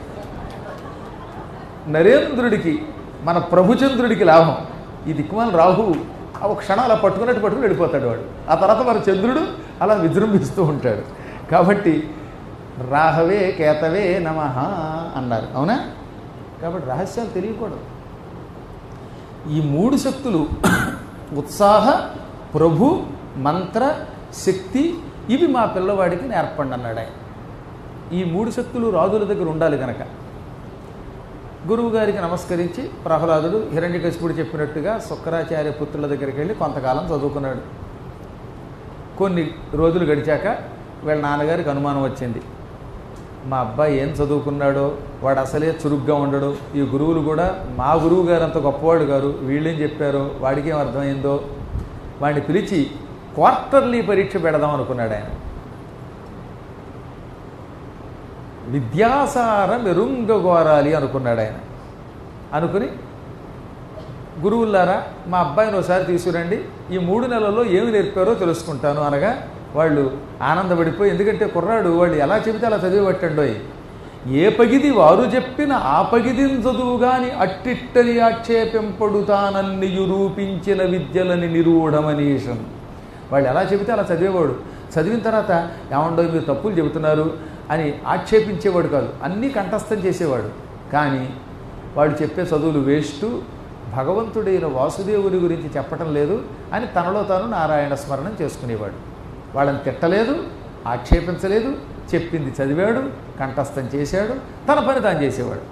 నరేంద్రుడికి మన ప్రభుచంద్రుడికి లాభం ఈ దిక్కుమాల రాహు ఆ ఒక క్షణం అలా పట్టుకున్నట్టు పట్టుకుని వెళ్ళిపోతాడు వాడు ఆ తర్వాత మన చంద్రుడు అలా విజృంభిస్తూ ఉంటాడు కాబట్టి రాహవే కేతవే నమ అన్నారు అవునా కాబట్టి రహస్యాలు తెలియకూడదు ఈ మూడు శక్తులు ఉత్సాహ ప్రభు మంత్ర శక్తి ఇవి మా పిల్లవాడికి నేర్పండి అన్నాడు ఆయన ఈ మూడు శక్తులు రాజుల దగ్గర ఉండాలి కనుక గురువు గారికి నమస్కరించి ప్రహ్లాదుడు హిరణ్యకశిపుడు చెప్పినట్టుగా శుక్రాచార్య పుత్రుల దగ్గరికి వెళ్ళి కొంతకాలం చదువుకున్నాడు కొన్ని రోజులు గడిచాక వీళ్ళ నాన్నగారికి అనుమానం వచ్చింది మా అబ్బాయి ఏం చదువుకున్నాడో వాడు అసలే చురుగ్గా ఉండడు ఈ గురువులు కూడా మా గురువు గారు అంత గొప్పవాడు గారు వీళ్ళేం చెప్పారో వాడికి ఏం అర్థమైందో వాడిని పిలిచి క్వార్టర్లీ పరీక్ష పెడదాం అనుకున్నాడు ఆయన విద్యాసార మెరుంగగోరాలి అనుకున్నాడు ఆయన అనుకుని గురువులారా మా అబ్బాయిని ఒకసారి తీసుకురండి ఈ మూడు నెలల్లో ఏమి నేర్పారో తెలుసుకుంటాను అనగా వాళ్ళు ఆనందపడిపోయి ఎందుకంటే కుర్రాడు వాళ్ళు ఎలా చెబితే అలా చదివిపట్టండోయ్ ఏ పగిది వారు చెప్పిన ఆ పగిదిని చదువు గాని అట్టిట్టని ఆక్షేపింపడుతానన్నియు రూపించిన విద్యలని నిరూఢమనీషం వాళ్ళు ఎలా చెబితే అలా చదివేవాడు చదివిన తర్వాత ఏమండో మీరు తప్పులు చెబుతున్నారు అని ఆక్షేపించేవాడు కాదు అన్నీ కంఠస్థం చేసేవాడు కానీ వాళ్ళు చెప్పే చదువులు వేస్టు భగవంతుడైన వాసుదేవుని గురించి చెప్పటం లేదు అని తనలో తాను నారాయణ స్మరణం చేసుకునేవాడు వాళ్ళని తిట్టలేదు ఆక్షేపించలేదు చెప్పింది చదివాడు కంఠస్థం చేశాడు తన పని తాను చేసేవాడు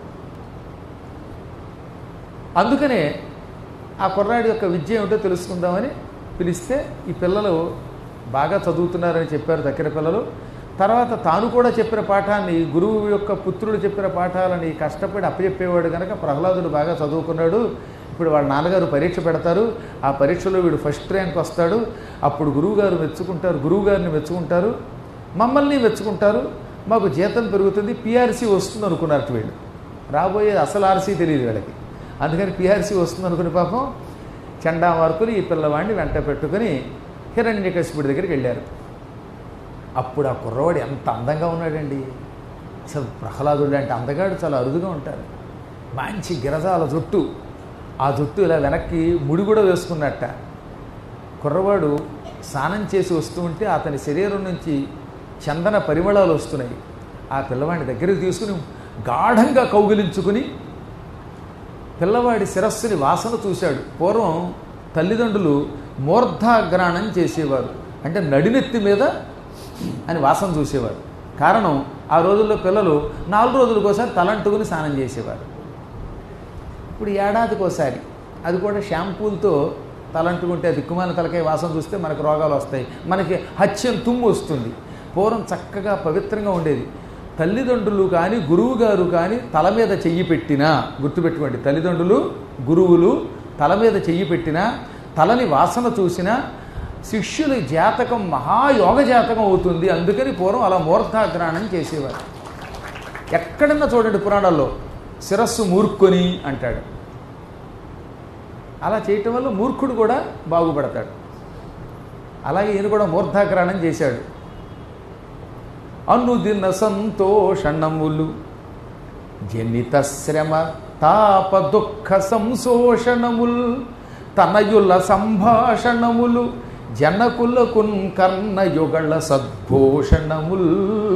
అందుకనే ఆ కుర్రాడి యొక్క విద్య ఏమిటో తెలుసుకుందామని పిలిస్తే ఈ పిల్లలు బాగా చదువుతున్నారని చెప్పారు దగ్గర పిల్లలు తర్వాత తాను కూడా చెప్పిన పాఠాన్ని గురువు యొక్క పుత్రుడు చెప్పిన పాఠాలని కష్టపడి అప్పచెప్పేవాడు కనుక ప్రహ్లాదుడు బాగా చదువుకున్నాడు ఇప్పుడు వాళ్ళ నాన్నగారు పరీక్ష పెడతారు ఆ పరీక్షలో వీడు ఫస్ట్ ర్యాంక్ వస్తాడు అప్పుడు గురువుగారు మెచ్చుకుంటారు గురువుగారిని మెచ్చుకుంటారు మమ్మల్ని మెచ్చుకుంటారు మాకు జీతం పెరుగుతుంది పిఆర్సీ వస్తుంది అనుకున్నారు వీళ్ళు రాబోయే అసలు ఆర్సీ తెలియదు వీళ్ళకి అందుకని పిఆర్సీ వస్తుంది అనుకుని పాపం చండా మార్కులు ఈ పిల్లవాడిని వెంట పెట్టుకుని హిరణ్యకశిపుడి దగ్గరికి వెళ్ళారు అప్పుడు ఆ కుర్రవాడు ఎంత అందంగా ఉన్నాడండి అసలు ప్రహ్లాదుడు లాంటి అందగాడు చాలా అరుదుగా ఉంటారు మంచి గిరజాల జుట్టు ఆ జుట్టు ఇలా వెనక్కి ముడి కూడా వేసుకున్నట్ట కుర్రవాడు స్నానం చేసి వస్తూ ఉంటే అతని శరీరం నుంచి చందన పరిమళాలు వస్తున్నాయి ఆ పిల్లవాడిని దగ్గరికి తీసుకుని గాఢంగా కౌగిలించుకుని పిల్లవాడి శిరస్సుని వాసన చూశాడు పూర్వం తల్లిదండ్రులు మూర్ధాగ్రాణం చేసేవారు అంటే నడినెత్తి మీద అని వాసన చూసేవారు కారణం ఆ రోజుల్లో పిల్లలు నాలుగు రోజులకోసారి తలంటుకుని స్నానం చేసేవారు ఇప్పుడు ఏడాదికోసారి అది కూడా షాంపూలతో తలంటుకుంటే దిక్కుమాల తలకాయ వాసన చూస్తే మనకు రోగాలు వస్తాయి మనకి హత్యం తుమ్ము వస్తుంది పూర్వం చక్కగా పవిత్రంగా ఉండేది తల్లిదండ్రులు కానీ గురువు గారు కానీ తల మీద చెయ్యి పెట్టినా గుర్తుపెట్టుకోండి తల్లిదండ్రులు గురువులు తల మీద చెయ్యి పెట్టినా తలని వాసన చూసినా శిష్యుల జాతకం మహాయోగ జాతకం అవుతుంది అందుకని పూర్వం అలా మూర్ధాగ్రహణం చేసేవారు ఎక్కడన్నా చూడండి పురాణాల్లో శిరస్సు మూర్ఖుని అంటాడు అలా చేయటం వల్ల మూర్ఖుడు కూడా బాగుపడతాడు అలాగే ఈయన కూడా మూర్ధాగ్రహణం చేశాడు అనుదిన సంతోషణములు జనిత శ్రమ తాప దుఃఖ సంశోషణముల్ తనయుల సంభాషణములు జనకులకున్ కర్ణయుగళ సద్భూషణముల్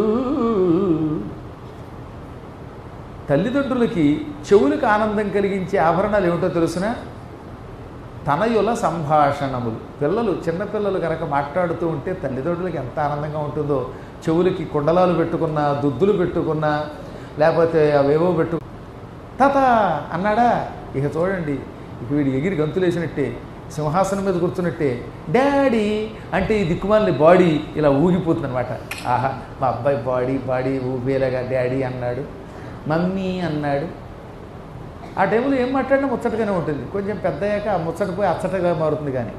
తల్లిదండ్రులకి చెవులకు ఆనందం కలిగించే ఆభరణాలు ఏమిటో తెలుసిన తనయుల సంభాషణములు పిల్లలు చిన్నపిల్లలు కనుక మాట్లాడుతూ ఉంటే తల్లిదండ్రులకి ఎంత ఆనందంగా ఉంటుందో చెవులకి కుండలాలు పెట్టుకున్నా దుద్దులు పెట్టుకున్నా లేకపోతే అవేవో పెట్టు తాత అన్నాడా ఇక చూడండి ఇక వీడు ఎగిరి గంతులేసినట్టే సింహాసనం మీద కూర్చున్నట్టే డాడీ అంటే ఈ దిక్కుమాలని బాడీ ఇలా ఊగిపోతుంది అనమాట ఆహా మా అబ్బాయి బాడీ బాడీ ఊపేలాగా డాడీ అన్నాడు మమ్మీ అన్నాడు ఆ టైంలో ఏం మాట్లాడినా ముచ్చటగానే ఉంటుంది కొంచెం పెద్ద అయ్యాక ఆ ముచ్చట పోయి అచ్చటగా మారుతుంది కానీ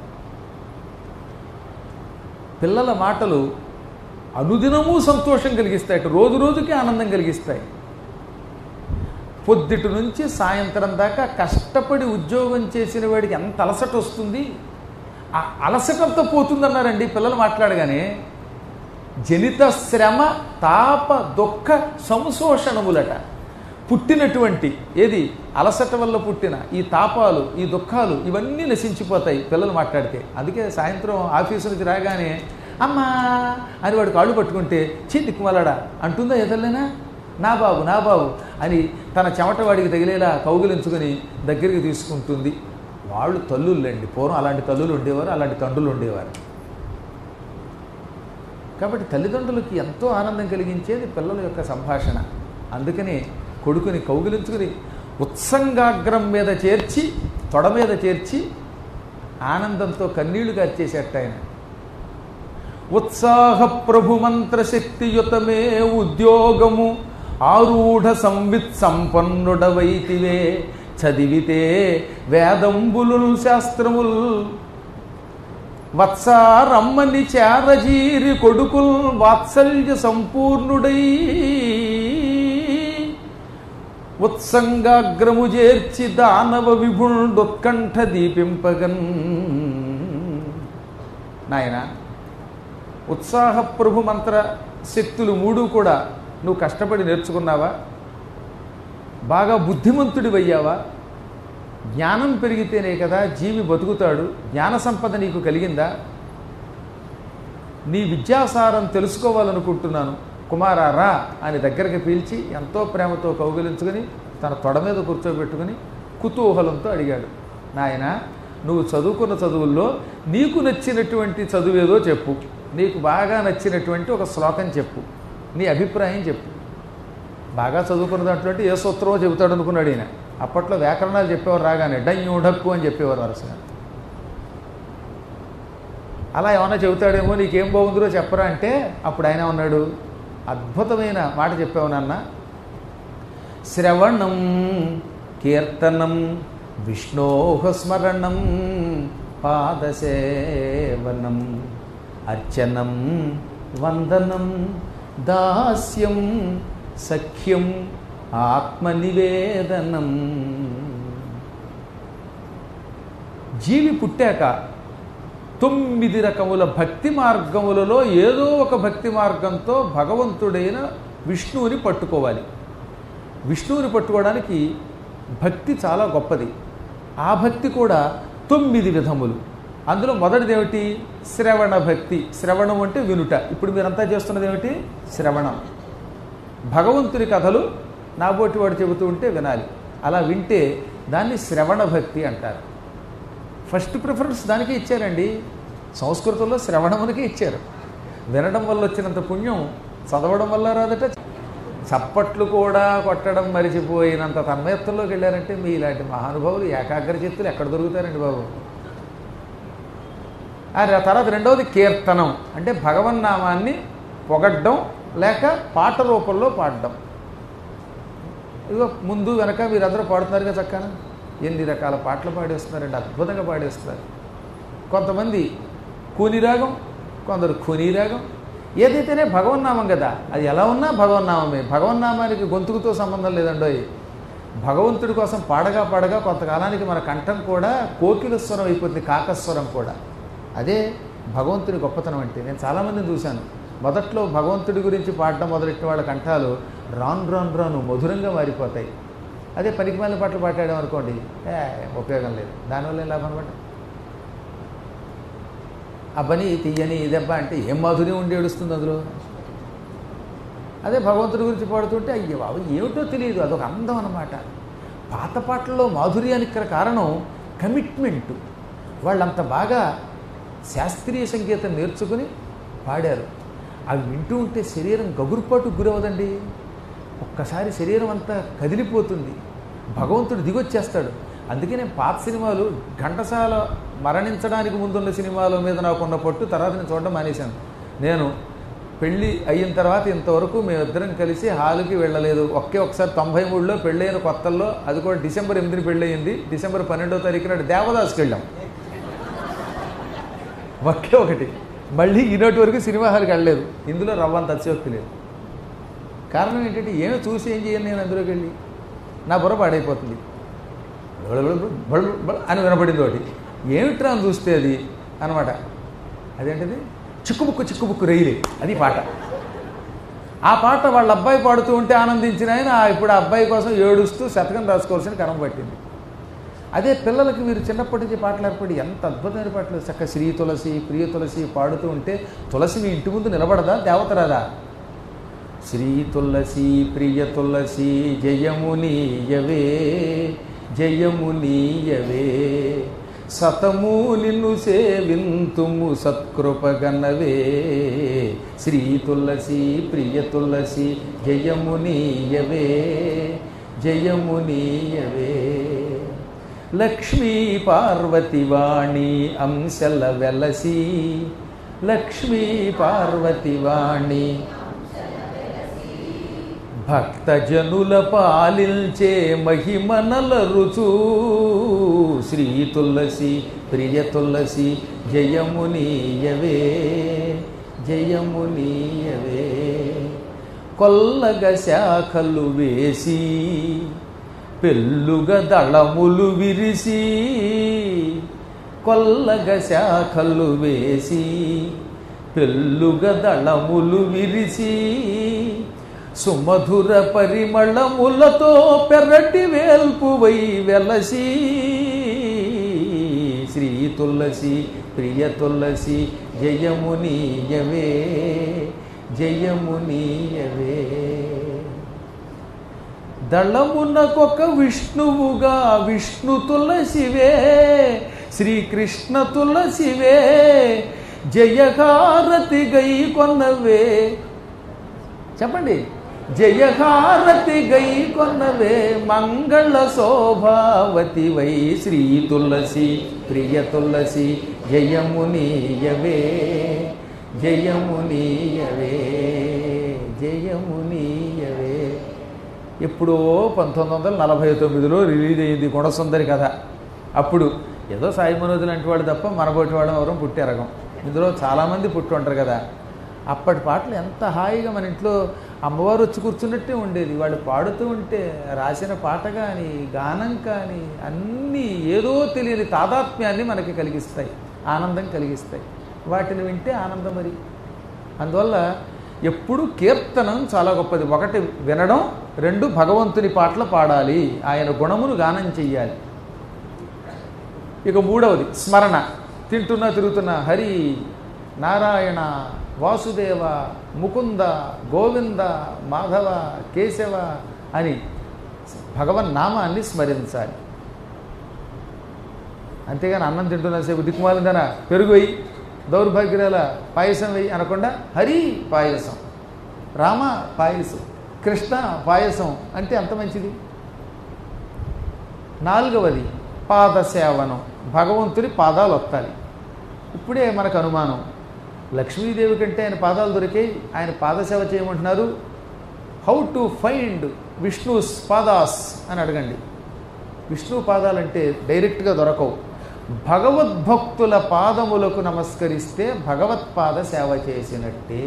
పిల్లల మాటలు అనుదినము సంతోషం కలిగిస్తాయి రోజు రోజుకి ఆనందం కలిగిస్తాయి పొద్దుటి నుంచి సాయంత్రం దాకా కష్టపడి ఉద్యోగం చేసిన వాడికి ఎంత అలసట వస్తుంది ఆ అలసటంతో పోతుందన్నారండి పిల్లలు మాట్లాడగానే జనిత శ్రమ తాప దుఃఖ సంశోషణములట పుట్టినటువంటి ఏది అలసట వల్ల పుట్టిన ఈ తాపాలు ఈ దుఃఖాలు ఇవన్నీ నశించిపోతాయి పిల్లలు మాట్లాడితే అందుకే సాయంత్రం ఆఫీసు నుంచి రాగానే అమ్మా అని వాడు కాళ్ళు పట్టుకుంటే చీ దిక్కుమలాడా అంటుందా ఎదలేనా నా బాబు నా బాబు అని తన చెమట వాడికి తగిలేలా కౌగిలించుకొని దగ్గరికి తీసుకుంటుంది వాళ్ళు తల్లుళ్ళండి పూర్వం అలాంటి తల్లులు ఉండేవారు అలాంటి తండ్రులు ఉండేవారు కాబట్టి తల్లిదండ్రులకి ఎంతో ఆనందం కలిగించేది పిల్లల యొక్క సంభాషణ అందుకని కొడుకుని కౌగిలించుకుని ఉత్సంగాగ్రం మీద చేర్చి తొడ మీద చేర్చి ఆనందంతో కన్నీళ్లు గార్చేసేట ఆయన ఉత్సాహ ప్రభు మంత్రశక్తియుతమే ఉద్యోగము ఆరూఢ సంవిత్ సంపన్నుడవైతివే చదివితే వేదంబులు శాస్త్రముల్ వత్సారమ్మని చేరజీరి కొడుకుల్ వాత్సల్య సంపూర్ణుడై ఉత్సంగాగ్రము చేర్చి దానవ విభుండుత్కంఠ దీపింపగన్ నాయన ఉత్సాహ ప్రభు మంత్ర శక్తులు మూడు కూడా నువ్వు కష్టపడి నేర్చుకున్నావా బాగా బుద్ధిమంతుడివయ్యావా జ్ఞానం పెరిగితేనే కదా జీవి బతుకుతాడు జ్ఞాన సంపద నీకు కలిగిందా నీ విద్యాసారం తెలుసుకోవాలనుకుంటున్నాను కుమారా రా అని దగ్గరికి పీల్చి ఎంతో ప్రేమతో కౌగిలించుకుని తన తొడ మీద కూర్చోబెట్టుకుని కుతూహలంతో అడిగాడు నాయన నువ్వు చదువుకున్న చదువుల్లో నీకు నచ్చినటువంటి చదువేదో చెప్పు నీకు బాగా నచ్చినటువంటి ఒక శ్లోకం చెప్పు నీ అభిప్రాయం చెప్పు బాగా చదువుకున్న దాంట్లో అంటే ఏ సూత్రమో చెబుతాడు అనుకున్నాడు ఈయన అప్పట్లో వ్యాకరణాలు చెప్పేవారు రాగానే డయ్యు డక్కు అని చెప్పేవారు వరుసగా అలా ఏమన్నా చెబుతాడేమో నీకేం బాగుందిరో చెప్పరా అంటే అప్పుడు ఆయన ఉన్నాడు అద్భుతమైన మాట చెప్పావు నాన్న శ్రవణం కీర్తనం విష్ణోహ స్మరణం పాదసేవనం అర్చనం వందనం దాస్యం సఖ్యం ఆత్మనివేదనం జీవి పుట్టాక తొమ్మిది రకముల భక్తి మార్గములలో ఏదో ఒక భక్తి మార్గంతో భగవంతుడైన విష్ణువుని పట్టుకోవాలి విష్ణువుని పట్టుకోవడానికి భక్తి చాలా గొప్పది ఆ భక్తి కూడా తొమ్మిది విధములు అందులో మొదటిది ఏమిటి శ్రవణ భక్తి శ్రవణం అంటే వినుట ఇప్పుడు మీరంతా చేస్తున్నది ఏమిటి శ్రవణం భగవంతుని కథలు నాబోటి వాడు చెబుతూ ఉంటే వినాలి అలా వింటే దాన్ని శ్రవణ భక్తి అంటారు ఫస్ట్ ప్రిఫరెన్స్ దానికే ఇచ్చారండి సంస్కృతంలో శ్రవణమునికే ఇచ్చారు వినడం వల్ల వచ్చినంత పుణ్యం చదవడం వల్ల రాదట చప్పట్లు కూడా కొట్టడం మరిచిపోయినంత తన్మయత్వంలోకి వెళ్ళారంటే మీ ఇలాంటి మహానుభావులు ఏకాగ్ర చిత్తులు ఎక్కడ దొరుకుతారండి బాబు ఆ తర్వాత రెండవది కీర్తనం అంటే భగవన్నామాన్ని పొగడ్డం లేక పాట రూపంలో పాడడం ఇదిగో ముందు వెనక మీరందరూ పాడుతున్నారుగా చక్కన ఎన్ని రకాల పాటలు పాడేస్తున్నారండి అద్భుతంగా పాడేస్తున్నారు కొంతమంది కూని రాగం కొందరు ఖూనీ రాగం ఏదైతేనే భగవన్నామం కదా అది ఎలా ఉన్నా భగవన్నామమే భగవన్నామానికి గొంతుకుతో సంబంధం లేదండోయ్ భగవంతుడి కోసం పాడగా పాడగా కొంతకాలానికి మన కంఠం కూడా కోకిల స్వరం అయిపోతుంది కాకస్వరం కూడా అదే భగవంతుడి గొప్పతనం అంటే నేను చాలామందిని చూశాను మొదట్లో భగవంతుడి గురించి పాడడం మొదలెట్టిన వాళ్ళ కంఠాలు రాను రాను రాను మధురంగా మారిపోతాయి అదే పనికిమాలిన పాటలు పాడాం అనుకోండి ఏ ఉపయోగం లేదు దానివల్ల ఏం లాభం అనమాట అబ్బని తీయని దెబ్బ అంటే ఏం మాధుర్యం ఉండి ఏడుస్తుంది అందులో అదే భగవంతుడి గురించి పాడుతుంటే అయ్యో బాబు ఏమిటో తెలియదు అదొక అందం అన్నమాట పాత పాటల్లో మాధుర్యానికి గల కారణం కమిట్మెంట్ వాళ్ళంత బాగా శాస్త్రీయ సంగీతం నేర్చుకుని పాడారు అవి వింటూ ఉంటే శరీరం గగురుపాటు గురవదండి ఒక్కసారి శరీరం అంతా కదిలిపోతుంది భగవంతుడు దిగొచ్చేస్తాడు అందుకే నేను పాత సినిమాలు ఘంటసాల మరణించడానికి ముందున్న సినిమాల మీద నాకున్న పట్టు తర్వాత నేను చూడడం మానేశాను నేను పెళ్ళి అయిన తర్వాత ఇంతవరకు మేమిద్దరం కలిసి హాలుకి వెళ్ళలేదు ఒకే ఒకసారి తొంభై మూడులో పెళ్ళైన కొత్తల్లో అది కూడా డిసెంబర్ ఎనిమిదిని పెళ్ళయింది డిసెంబర్ పన్నెండో తారీఖు నాడు దేవదాస్కి వెళ్ళాం ఒకే ఒకటి మళ్ళీ ఈనాటి వరకు సినిమా హాల్కి వెళ్ళలేదు ఇందులో రవ్వంత అతిశయోక్తి లేదు కారణం ఏంటంటే ఏమి చూసి ఏం చేయాలి నేను అందులోకి వెళ్ళి నా బుర్ర పాడైపోతుంది బళ బళ బళ బళ అని వినపడింది ఒకటి ఏమిట్రా అని చూస్తే అది అనమాట అదేంటిది చిక్కుబుక్కు చిక్కుబుక్కు రైలే అది పాట ఆ పాట వాళ్ళ అబ్బాయి పాడుతూ ఉంటే ఆనందించిన ఆయన ఆ ఇప్పుడు ఆ అబ్బాయి కోసం ఏడుస్తూ శతకం రాసుకోవాల్సిన కరం పట్టింది అదే పిల్లలకి మీరు చిన్నప్పటి నుంచి పాటలు ఏర్పడి ఎంత అద్భుతమైన పాటలు చక్క శ్రీ తులసి ప్రియ తులసి పాడుతూ ఉంటే తులసి మీ ఇంటి ముందు నిలబడదా దేవత రాదా శ్రీ తులసి ప్రియ తులసి జయమునీయవే జయమునీయవే సతము నిన్ను సేవింతుము సత్కృపగనవే శ్రీ తులసి ప్రియ తులసి జయమునీయవే జయమునీయవే లక్ష్మీ పార్వతి వాణి అంశల వెలసి లక్ష్మీ పార్వతి వాణి భక్తజనుల పాలించే మహిమనల రుచు శ్రీ తులసి ప్రియ తులసి జయమునీయవే జయమునీయవే కొల్లగ శాఖలు వేసి పెళ్ళుగ దళములు విరిసి కొల్లగ శాఖలు వేసి పెళ్ళుగ దళములు విరిసి సుమధుర పరిమళములతో పెరటి వేల్పువై వెలసి శ్రీ తులసి ప్రియ తులసి జయమునీయవే జయమునీయవే దళమునకొక విష్ణువుగా విష్ణు తులసివే శ్రీకృష్ణ తులసివే జయహారతి గై కొన్నవే చెప్పండి జయహారతి గై కొన్నవే మంగళ శోభావతి వై శ్రీ తులసి ప్రియ తులసి జయమునీయవే జయమునీయవే జయమునీయవే ఎప్పుడో పంతొమ్మిది వందల నలభై తొమ్మిదిలో రిలీజ్ అయింది గుణసుందరి కథ అప్పుడు ఏదో సాయి మనోజ్ లాంటి వాడు తప్ప మనబోటి వాడు ఎవరో పుట్టారగం ఇందులో చాలామంది పుట్టి ఉంటారు కదా అప్పటి పాటలు ఎంత హాయిగా మన ఇంట్లో అమ్మవారు వచ్చి కూర్చున్నట్టే ఉండేది వాళ్ళు పాడుతూ ఉంటే రాసిన పాట కానీ గానం కానీ అన్నీ ఏదో తెలియని తాదాత్మ్యాన్ని మనకి కలిగిస్తాయి ఆనందం కలిగిస్తాయి వాటిని వింటే ఆనందం మరి అందువల్ల ఎప్పుడు కీర్తనం చాలా గొప్పది ఒకటి వినడం రెండు భగవంతుని పాటలు పాడాలి ఆయన గుణమును గానం చెయ్యాలి ఇక మూడవది స్మరణ తింటున్నా తిరుగుతున్నా హరి నారాయణ వాసుదేవ ముకుంద గోవింద మాధవ కేశవ అని భగవన్ నామాన్ని స్మరించాలి అంతేగాని అన్నం తింటున్నసేపు దిక్కుమాలిందన పెరుగు వెయ్యి దౌర్భాగ్యాల పాయసం వెయ్యి అనకుండా హరి పాయసం రామ పాయసం కృష్ణ పాయసం అంటే అంత మంచిది నాలుగవది పాదసేవనం భగవంతుని పాదాలు వత్తాలి ఇప్పుడే మనకు అనుమానం లక్ష్మీదేవి కంటే ఆయన పాదాలు దొరికాయి ఆయన పాదసేవ చేయమంటున్నారు హౌ టు ఫైండ్ విష్ణుస్ పాదాస్ అని అడగండి విష్ణు పాదాలంటే డైరెక్ట్గా దొరకవు భగవద్భక్తుల పాదములకు నమస్కరిస్తే భగవత్పాద సేవ చేసినట్టే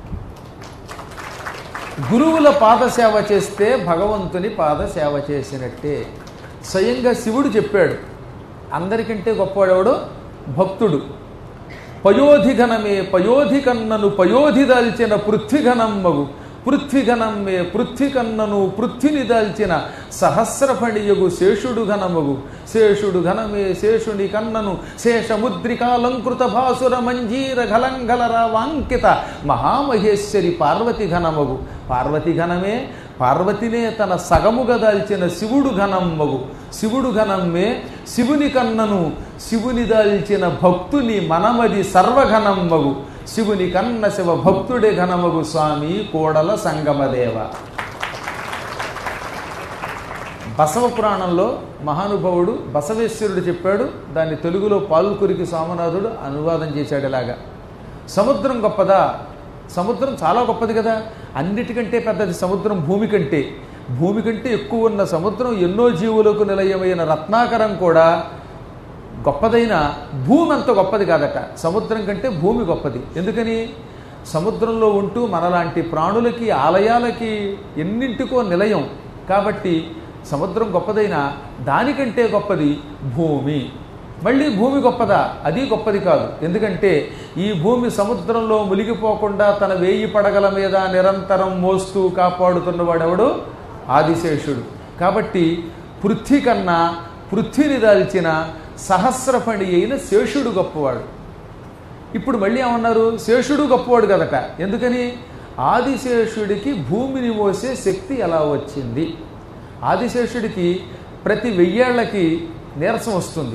గురువుల పాద సేవ చేస్తే భగవంతుని పాద సేవ చేసినట్టే స్వయంగా శివుడు చెప్పాడు అందరికంటే గొప్పవాడెవడు భక్తుడు పయోధిఘనమే పయోధి కన్నను పయోధి దాల్చిన పృథ్వీఘనమ్మగు పృథ్వీఘనమ్మే పృథ్వీకన్నను పృథ్విని దాల్చిన సహస్రఫణియగు శేషుడు ఘనమగు శేషుడు ఘనమే శేషుని కన్నను శేషముద్రికాలంకృత భాసుర మంజీర ఘలంఘలర వాంకిత మహామహేశ్వరి పార్వతి ఘనమగు పార్వతి ఘనమే పార్వతినే తన సగముగా దాల్చిన శివుడు ఘనమ్మగు శివుడు ఘనమ్మే శివుని కన్నను శివుని దాల్చిన భక్తుని మనమది సర్వఘనమ్మగు శివుని కన్న శివ భక్తుడే ఘనమగు స్వామి కోడల సంగమదేవ బసవ పురాణంలో మహానుభావుడు బసవేశ్వరుడు చెప్పాడు దాన్ని తెలుగులో పాల్కురికి సోమనాథుడు అనువాదం చేశాడు ఇలాగా సముద్రం గొప్పదా సముద్రం చాలా గొప్పది కదా అన్నిటికంటే పెద్దది సముద్రం భూమి కంటే భూమి కంటే ఎక్కువ ఉన్న సముద్రం ఎన్నో జీవులకు నిలయమైన రత్నాకరం కూడా గొప్పదైన భూమి అంత గొప్పది కాదట సముద్రం కంటే భూమి గొప్పది ఎందుకని సముద్రంలో ఉంటూ మనలాంటి ప్రాణులకి ఆలయాలకి ఎన్నింటికో నిలయం కాబట్టి సముద్రం గొప్పదైన దానికంటే గొప్పది భూమి మళ్ళీ భూమి గొప్పదా అది గొప్పది కాదు ఎందుకంటే ఈ భూమి సముద్రంలో మునిగిపోకుండా తన వేయి పడగల మీద నిరంతరం మోస్తూ కాపాడుతున్నవాడెవడు ఆదిశేషుడు కాబట్టి పృథ్వీ కన్నా పృథ్వీని దాల్చిన సహస్రఫణి అయిన శేషుడు గొప్పవాడు ఇప్పుడు మళ్ళీ ఏమన్నారు శేషుడు గొప్పవాడు కదట ఎందుకని ఆదిశేషుడికి భూమిని మోసే శక్తి ఎలా వచ్చింది ఆదిశేషుడికి ప్రతి వెయ్యేళ్లకి నీరసం వస్తుంది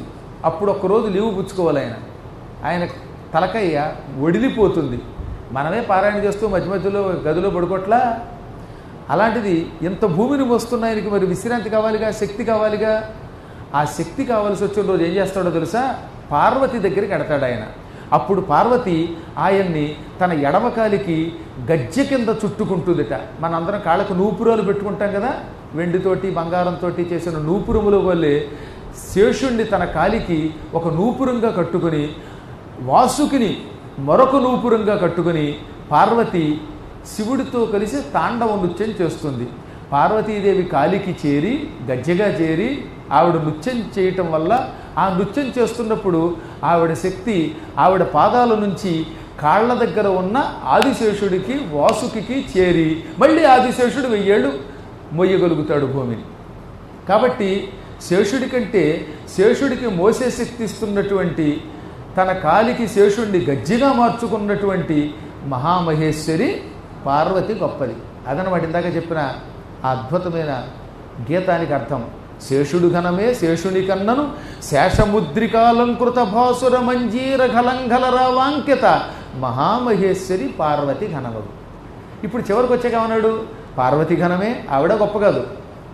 అప్పుడు ఒక్కరోజు లీవు పుచ్చుకోవాలి ఆయన ఆయన తలకయ్య ఒడిలిపోతుంది మనమే పారాయణ చేస్తూ మధ్య మధ్యలో గదిలో పడుకోట్లా అలాంటిది ఇంత భూమిని మోస్తున్న ఆయనకి మరి విశ్రాంతి కావాలిగా శక్తి కావాలిగా ఆ శక్తి కావాల్సి వచ్చిన రోజు ఏం చేస్తాడో తెలుసా పార్వతి దగ్గరికి ఎడతాడు ఆయన అప్పుడు పార్వతి ఆయన్ని తన ఎడమకాలికి గజ్జె కింద చుట్టుకుంటుందిట మనందరం కాళ్ళకు నూపురాలు పెట్టుకుంటాం కదా వెండితోటి బంగారంతో చేసిన నూపురముల వల్లే శేషుణ్ణి తన కాలికి ఒక నూపురంగా కట్టుకుని వాసుకిని మరొక నూపురంగా కట్టుకుని పార్వతి శివుడితో కలిసి తాండవ నృత్యం చేస్తుంది పార్వతీదేవి కాలికి చేరి గజ్జెగా చేరి ఆవిడ నృత్యం చేయటం వల్ల ఆ నృత్యం చేస్తున్నప్పుడు ఆవిడ శక్తి ఆవిడ పాదాల నుంచి కాళ్ళ దగ్గర ఉన్న ఆదిశేషుడికి వాసుకి చేరి మళ్ళీ ఆదిశేషుడు వెయ్యేళ్ళు మొయ్యగలుగుతాడు భూమిని కాబట్టి శేషుడి కంటే శేషుడికి మోసే శక్తి ఇస్తున్నటువంటి తన కాలికి శేషుడిని గజ్జిగా మార్చుకున్నటువంటి మహామహేశ్వరి పార్వతి గొప్పది అదనమాట ఇందాక చెప్పిన ఆ అద్భుతమైన గీతానికి అర్థం శేషుడు ఘనమే శేషుని కన్నను శేషముద్రికాలంకృత భాసుర మంజీర ఘలంఘలరావాంకిత మహామహేశ్వరి పార్వతి ఘనమగు ఇప్పుడు చివరికి వచ్చాక ఏమన్నాడు పార్వతి ఘనమే ఆవిడ గొప్ప కాదు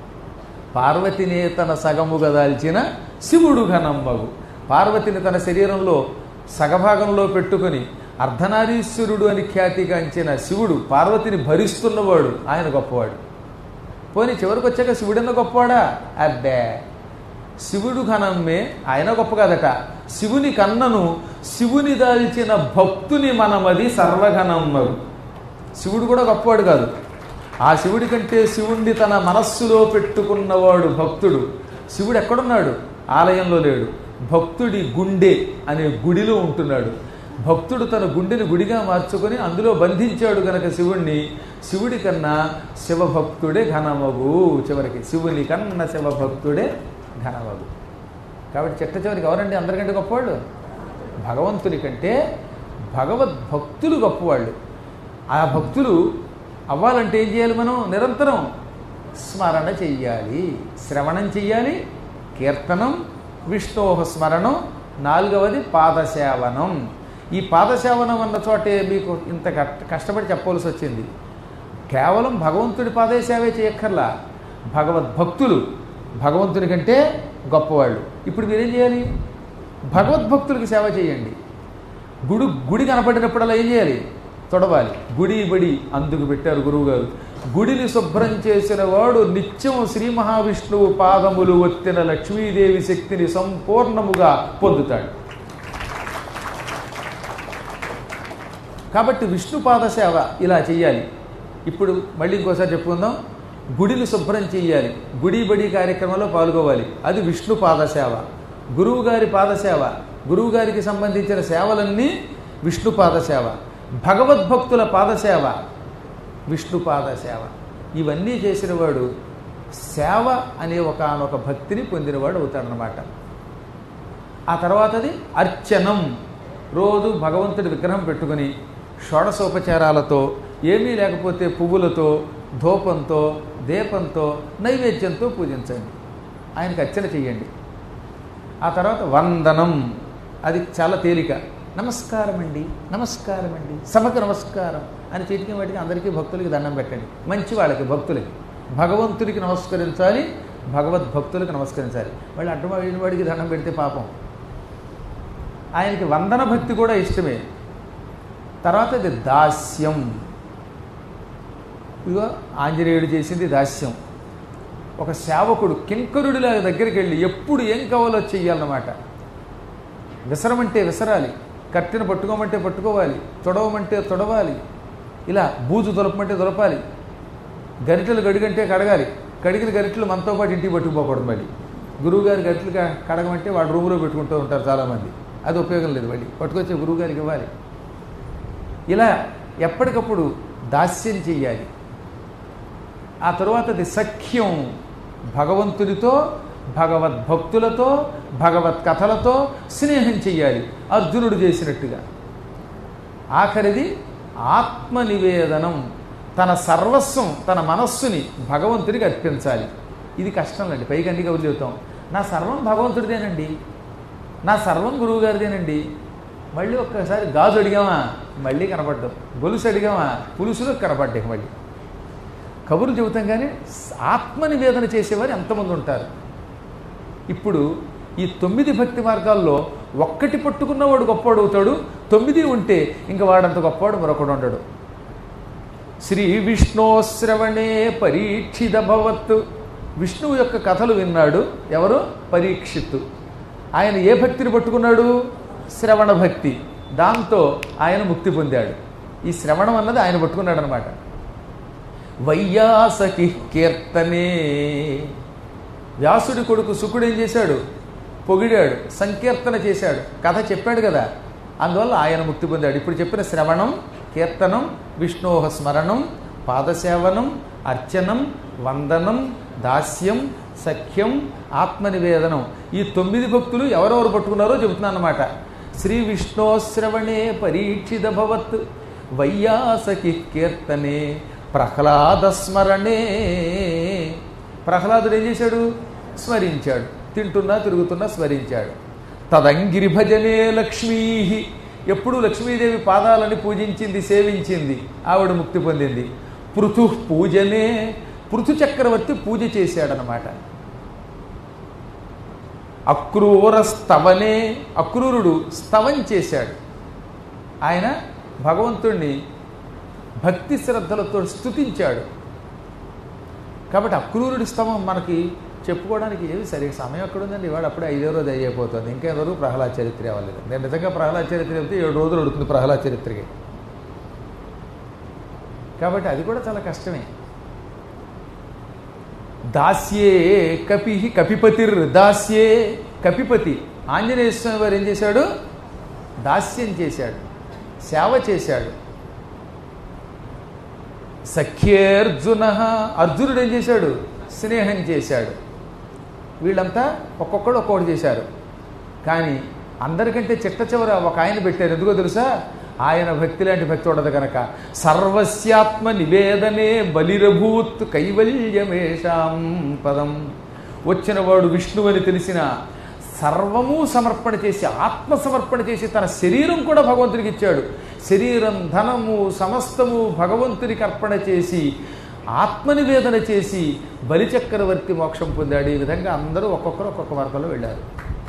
పార్వతిని తన సగముగా దాల్చిన శివుడు ఘనమ్మగు పార్వతిని తన శరీరంలో సగభాగంలో పెట్టుకొని అర్ధనారీశ్వరుడు అని ఖ్యాతిగాంచిన శివుడు పార్వతిని భరిస్తున్నవాడు ఆయన గొప్పవాడు పోనీ చివరికి వచ్చాక శివుడన్న గొప్పవాడా అబ్బే శివుడు ఘనమ్మే ఆయన గొప్ప కాదట శివుని కన్నను శివుని దాల్చిన భక్తుని మనమది సర్వఘనమ్మరు శివుడు కూడా గొప్పవాడు కాదు ఆ శివుడి కంటే శివుణ్ణి తన మనస్సులో పెట్టుకున్నవాడు భక్తుడు శివుడు ఎక్కడున్నాడు ఆలయంలో లేడు భక్తుడి గుండె అనే గుడిలో ఉంటున్నాడు భక్తుడు తన గుండెని గుడిగా మార్చుకొని అందులో బంధించాడు గనక శివుణ్ణి శివుడి కన్నా శివభక్తుడే ఘనమగు చివరికి శివుని కన్నా శివభక్తుడే ఘనమగు కాబట్టి చిట్ట చివరికి ఎవరండి అందరికంటే గొప్పవాళ్ళు భగవంతుని కంటే భగవద్భక్తులు గొప్పవాళ్ళు ఆ భక్తులు అవ్వాలంటే ఏం చేయాలి మనం నిరంతరం స్మరణ చెయ్యాలి శ్రవణం చెయ్యాలి కీర్తనం విష్ణోహ స్మరణం నాలుగవది పాదసేవనం ఈ పాదసేవనం అన్న చోటే మీకు ఇంత కష్ట కష్టపడి చెప్పవలసి వచ్చింది కేవలం భగవంతుడి పాదసేవే చేయక్కర్లా భగవద్భక్తులు భగవంతుని కంటే గొప్పవాళ్ళు ఇప్పుడు మీరేం చేయాలి భగవద్భక్తులకి సేవ చేయండి గుడి గుడి కనపడినప్పుడల్లా ఏం చేయాలి తొడవాలి గుడి బడి అందుకు పెట్టారు గురువుగారు గుడిని శుభ్రం చేసిన వాడు నిత్యం శ్రీ మహావిష్ణువు పాదములు ఒత్తిన లక్ష్మీదేవి శక్తిని సంపూర్ణముగా పొందుతాడు కాబట్టి విష్ణు పాద సేవ ఇలా చేయాలి ఇప్పుడు మళ్ళీ ఇంకోసారి చెప్పుకుందాం గుడిని శుభ్రం చేయాలి గుడి బడి కార్యక్రమంలో పాల్గొవాలి అది విష్ణు పాద సేవ గురువు గారి పాద సేవ గురువు గారికి సంబంధించిన సేవలన్నీ విష్ణు పాద సేవ భగవద్భక్తుల పాద సేవ విష్ణు పాద సేవ ఇవన్నీ చేసినవాడు సేవ అనే ఒకనొక భక్తిని పొందినవాడు అవుతాడనమాట ఆ తర్వాతది అర్చనం రోజు భగవంతుడి విగ్రహం పెట్టుకుని షోడశోపచారాలతో ఏమీ లేకపోతే పువ్వులతో ధూపంతో దీపంతో నైవేద్యంతో పూజించండి ఆయనకి అర్చన చెయ్యండి ఆ తర్వాత వందనం అది చాలా తేలిక నమస్కారం అండి నమస్కారం అండి సభకు నమస్కారం అని చీటికి వాటికి అందరికీ భక్తులకి దండం పెట్టండి మంచి వాళ్ళకి భక్తులకి భగవంతుడికి నమస్కరించాలి భగవద్భక్తులకు నమస్కరించాలి వాళ్ళు అడ్డమైన వాడికి దండం పెడితే పాపం ఆయనకి వందన భక్తి కూడా ఇష్టమే తర్వాత ఇది దాస్యం ఇదిగో ఆంజనేయుడు చేసింది దాస్యం ఒక సేవకుడు కింకరుడిలా దగ్గరికి వెళ్ళి ఎప్పుడు ఏం కావాలో చెయ్యాలన్నమాట విసరమంటే విసరాలి కట్టెను పట్టుకోమంటే పట్టుకోవాలి తొడవమంటే తొడవాలి ఇలా బూజు దొరపమంటే దొరపాలి గరిటెలు గడిగంటే కడగాలి కడిగిన గరిటెలు మనతో పాటు ఇంటికి పట్టుకుపోకూడదు మళ్ళీ గురువుగారి గరిటెలు క- కడగమంటే వాడు రూములో పెట్టుకుంటూ ఉంటారు చాలామంది అది ఉపయోగం లేదు మళ్ళీ పట్టుకొచ్చే గురువుగారికి ఇవ్వాలి ఇలా ఎప్పటికప్పుడు దాస్యం చెయ్యాలి ఆ తరువాతది సఖ్యం భగవంతునితో భగవద్భక్తులతో భగవత్ కథలతో స్నేహం చెయ్యాలి అర్జునుడు చేసినట్టుగా ఆఖరిది ఆత్మ నివేదనం తన సర్వస్వం తన మనస్సుని భగవంతుడికి అర్పించాలి ఇది కష్టం అండి పైకి అన్ని కబుర్లు చెబుతాం నా సర్వం భగవంతుడిదేనండి నా సర్వం గురువు గారిదేనండి మళ్ళీ ఒక్కసారి గాజు అడిగామా మళ్ళీ కనపడ్డాం గొలుసు అడిగామా పులుసులో కనపడ్డాయి మళ్ళీ కబుర్లు చెబుతాం కానీ ఆత్మనివేదన చేసేవారు ఎంతమంది ఉంటారు ఇప్పుడు ఈ తొమ్మిది భక్తి మార్గాల్లో ఒక్కటి పట్టుకున్నవాడు గొప్పవాడు అవుతాడు తొమ్మిది ఉంటే ఇంకా వాడంత గొప్పవాడు మరొకడు ఉండడు శ్రీ విష్ణోశ్రవణే పరీక్షిత భవత్ విష్ణువు యొక్క కథలు విన్నాడు ఎవరు పరీక్షిత్తు ఆయన ఏ భక్తిని పట్టుకున్నాడు శ్రవణ భక్తి దాంతో ఆయన ముక్తి పొందాడు ఈ శ్రవణం అన్నది ఆయన పట్టుకున్నాడు అనమాట వైయాసకి కీర్తనే వ్యాసుడి కొడుకు శుకుడు ఏం చేశాడు పొగిడాడు సంకీర్తన చేశాడు కథ చెప్పాడు కదా అందువల్ల ఆయన ముక్తి పొందాడు ఇప్పుడు చెప్పిన శ్రవణం కీర్తనం విష్ణోహ స్మరణం పాదసేవనం అర్చనం వందనం దాస్యం సఖ్యం ఆత్మనివేదనం ఈ తొమ్మిది భక్తులు ఎవరెవరు పట్టుకున్నారో చెబుతున్నాను అనమాట శ్రీ విష్ణోశ్రవణే పరీక్షిత భవత్ వైయాసకి కీర్తనే ప్రహ్లాద స్మరణే ప్రహ్లాదుడు ఏం చేశాడు స్మరించాడు తింటున్నా తిరుగుతున్నా స్మరించాడు తదంగిరి భజనే లక్ష్మీ ఎప్పుడు లక్ష్మీదేవి పాదాలని పూజించింది సేవించింది ఆవిడ ముక్తి పొందింది పృథు పూజనే పృథు చక్రవర్తి పూజ చేశాడనమాట అక్రూర స్తవనే అక్రూరుడు స్తవం చేశాడు ఆయన భగవంతుణ్ణి భక్తి శ్రద్ధలతో స్థుతించాడు కాబట్టి అక్రూరుడి స్తవం మనకి చెప్పుకోవడానికి ఏమి సరిగ్గా సమయం ఎక్కడ ఉందండి ఇవాళ అప్పుడే ఐదో రోజు అయిపోతుంది ఇంకేం రోజు ప్రహ్లాద చరిత్ర అవ్వలేదు నేను నిజంగా ప్రహ్లాద చరిత్ర చెప్తే ఏడు రోజులు ఉడుతుంది ప్రహ్లాద చరిత్రకి కాబట్టి అది కూడా చాలా కష్టమే దాస్యే కపి కపిపతిర్ దాస్యే కపిపతి ఆంజనేయ స్వామి వారు ఏం చేశాడు దాస్యం చేశాడు సేవ చేశాడు సఖ్యేర్జున అర్జునుడు ఏం చేశాడు స్నేహం చేశాడు వీళ్ళంతా ఒక్కొక్కడు ఒక్కొక్కటి చేశారు కానీ అందరికంటే చిట్ట చివర ఒక ఆయన పెట్టారు ఎందుకో తెలుసా ఆయన భక్తి లాంటి భక్తి ఉండదు కనుక సర్వస్యాత్మ నివేదనే బలిరభూత్ కైవల్యమేషాం పదం వచ్చినవాడు విష్ణువని తెలిసిన సర్వము సమర్పణ చేసి ఆత్మ సమర్పణ చేసి తన శరీరం కూడా భగవంతుడికి ఇచ్చాడు శరీరం ధనము సమస్తము భగవంతునికి అర్పణ చేసి ఆత్మనివేదన చేసి బలిచక్రవర్తి మోక్షం పొందాడు ఈ విధంగా అందరూ ఒక్కొక్కరు ఒక్కొక్క మార్గంలో వెళ్ళారు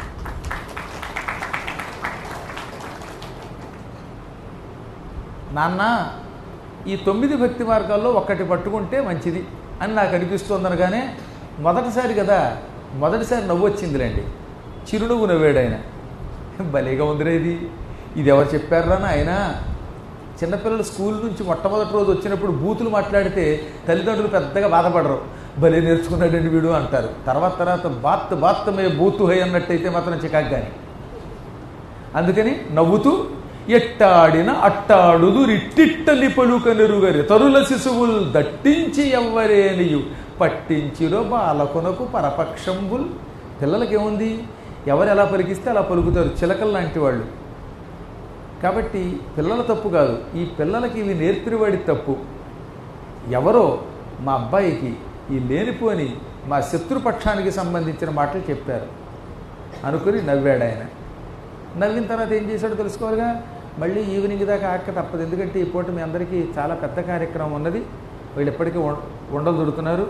నాన్న ఈ తొమ్మిది భక్తి మార్గాల్లో ఒక్కటి పట్టుకుంటే మంచిది అని నాకు అనిపిస్తుంది అనగానే మొదటిసారి కదా మొదటిసారి నవ్వు వచ్చిందిలేండి చిరునవ్వు నవ్వాడు ఆయన భలేగా ఉందిరా ఇది ఇది ఎవరు చెప్పారా ఆయన చిన్నపిల్లలు స్కూల్ నుంచి మొట్టమొదటి రోజు వచ్చినప్పుడు బూతులు మాట్లాడితే తల్లిదండ్రులు పెద్దగా బాధపడరు భలే నేర్చుకున్నాడండి వీడు అంటారు తర్వాత తర్వాత బాత్ బాత్తమే బూతు హై అన్నట్టయితే మాత్రం చికాకు కానీ అందుకని నవ్వుతూ ఎట్టాడిన అట్టాడుదు రిట్టిట్టలి పలుకనెరుగరి తరుల శిశువుల్ దట్టించి ఎవ్వరేనియు పట్టించిరో బాలకునకు పరపక్షంబుల్ పిల్లలకి ఏముంది ఎవరు ఎలా పలికిస్తే అలా పలుకుతారు చిలకలు లాంటి వాళ్ళు కాబట్టి పిల్లల తప్పు కాదు ఈ పిల్లలకి ఇవి నేర్పినవాడి తప్పు ఎవరో మా అబ్బాయికి ఈ లేనిపోని మా శత్రుపక్షానికి సంబంధించిన మాటలు చెప్పారు అనుకుని నవ్వాడు ఆయన నవ్విన తర్వాత ఏం చేశాడో తెలుసుకోవాలిగా మళ్ళీ ఈవినింగ్ దాకా ఆక తప్పదు ఎందుకంటే ఈ పూట మీ అందరికీ చాలా పెద్ద కార్యక్రమం ఉన్నది వీళ్ళు ఎప్పటికీ ఉం- ఉండలు దొరుకుతున్నారు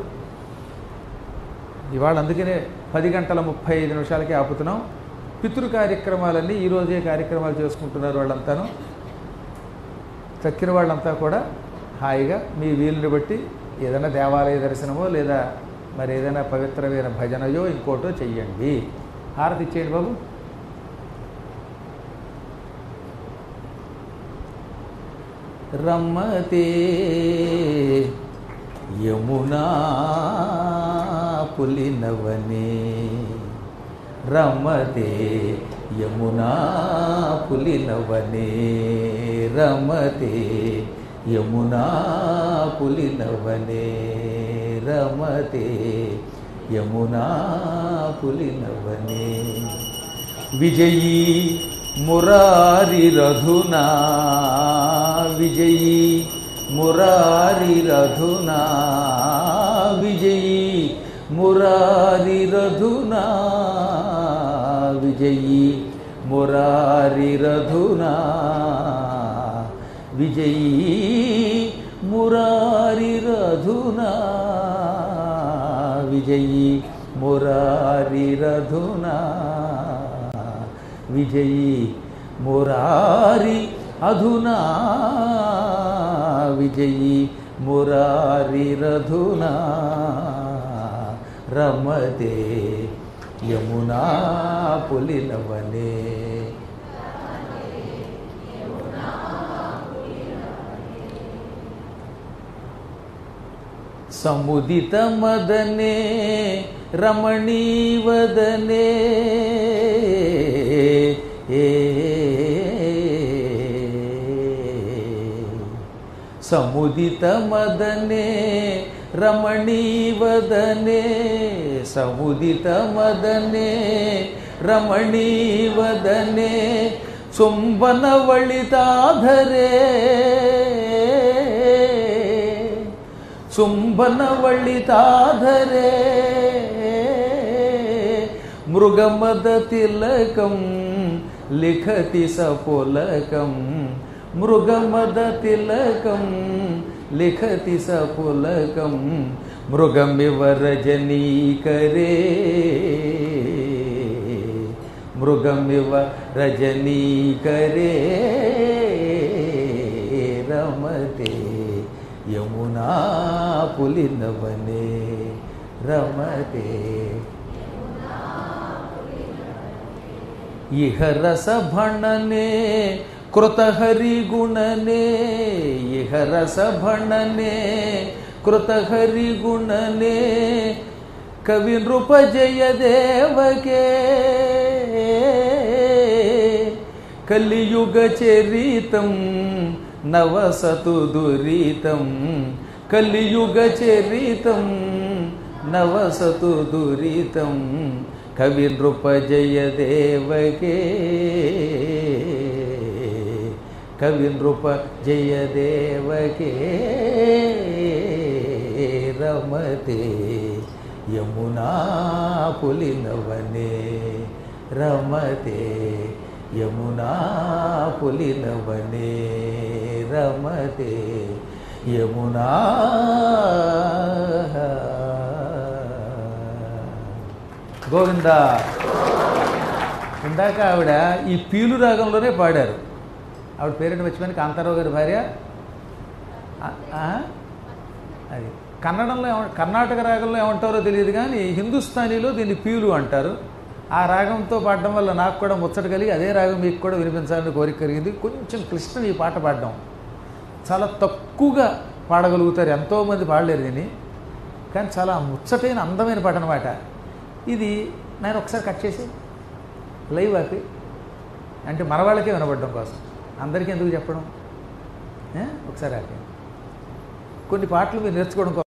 ఇవాళ అందుకనే పది గంటల ముప్పై ఐదు నిమిషాలకే ఆపుతున్నాం పితృ కార్యక్రమాలన్నీ ఈరోజే కార్యక్రమాలు చేసుకుంటున్నారు వాళ్ళంతాను చక్కిన వాళ్ళంతా కూడా హాయిగా మీ వీలుని బట్టి ఏదైనా దేవాలయ దర్శనమో లేదా మరి ఏదైనా పవిత్రమైన భజనయో ఇంకోటో చెయ్యండి హారతి ఇచ్చేయండి బాబు రమ్మతే యమునా పులినవనే రమతే యమునా పులినవనే రమతే యమునా పులినవనే రమతే యమునా పులినవనే విజయీ మురారిరధునా విజయీ మురారిరధునా విజయీ మురారిరధునా విజయీ మురారిరధునా విజయీ మురారిరధునా విజయీ మురారిరధునా విజయీ మురారి అధునా విజయీ మురారిరధునా రమతే యమునా పులినవనే సముదిత మదనే రమణీవదనే ఏ సముదిత మదనే రమణీవదనే సముదిత మదనే రమణీవదనే చుంబనవళితాధరే చుంబనవళితాధరే మృగమద తిలకం లిఖతి సపులకం మృగమద తిలకం లిఖతి సపులకం మృగమివ రజనీకరే మృగమివ రజనీకరే రమతే యమునా పులినవనే రమతే ఇహ రసభణనే కృతహరిగుణనే ఇహ రసభణనే కృతహరిగుణనే కవి నృపజయ దేవకే కలియుగ చరితం నవసతు దురితం కలియుగ చరితం నవసతు దురితం కవి నృపజయ దేవకే కవి నృప జయ దేవకే రమతే యమునా పులినవనే రమతే యమునా పులినవనే రమతే యమునా గోవింద ఇందాక ఆవిడ ఈ పీలు రాగంలోనే పాడారు ఆవిడ పేరెంట్ మర్చిపోయిన కాంతారావు గారి భార్య ఆ- ఆ? అది కన్నడంలో ఏమ కర్ణాటక రాగంలో ఏమంటారో తెలియదు కానీ హిందుస్థానీలో దీన్ని పీలు అంటారు ఆ రాగంతో పాడడం వల్ల నాకు కూడా ముచ్చట కలిగి అదే రాగం మీకు కూడా వినిపించాలని కోరిక కలిగింది కొంచెం కృష్ణ ఈ పాట పాడడం చాలా తక్కువగా పాడగలుగుతారు ఎంతోమంది పాడలేరు దీన్ని కానీ చాలా ముచ్చటైన అందమైన పాట అనమాట ఇది నేను ఒకసారి కట్ చేసి లైవ్ ఆపి అంటే మన వాళ్ళకే వినపడడం కోసం అందరికీ ఎందుకు చెప్పడం ఏ? ఒకసారి ఆపి కొన్ని పాటలు మీరు నేర్చుకోవడం కోసం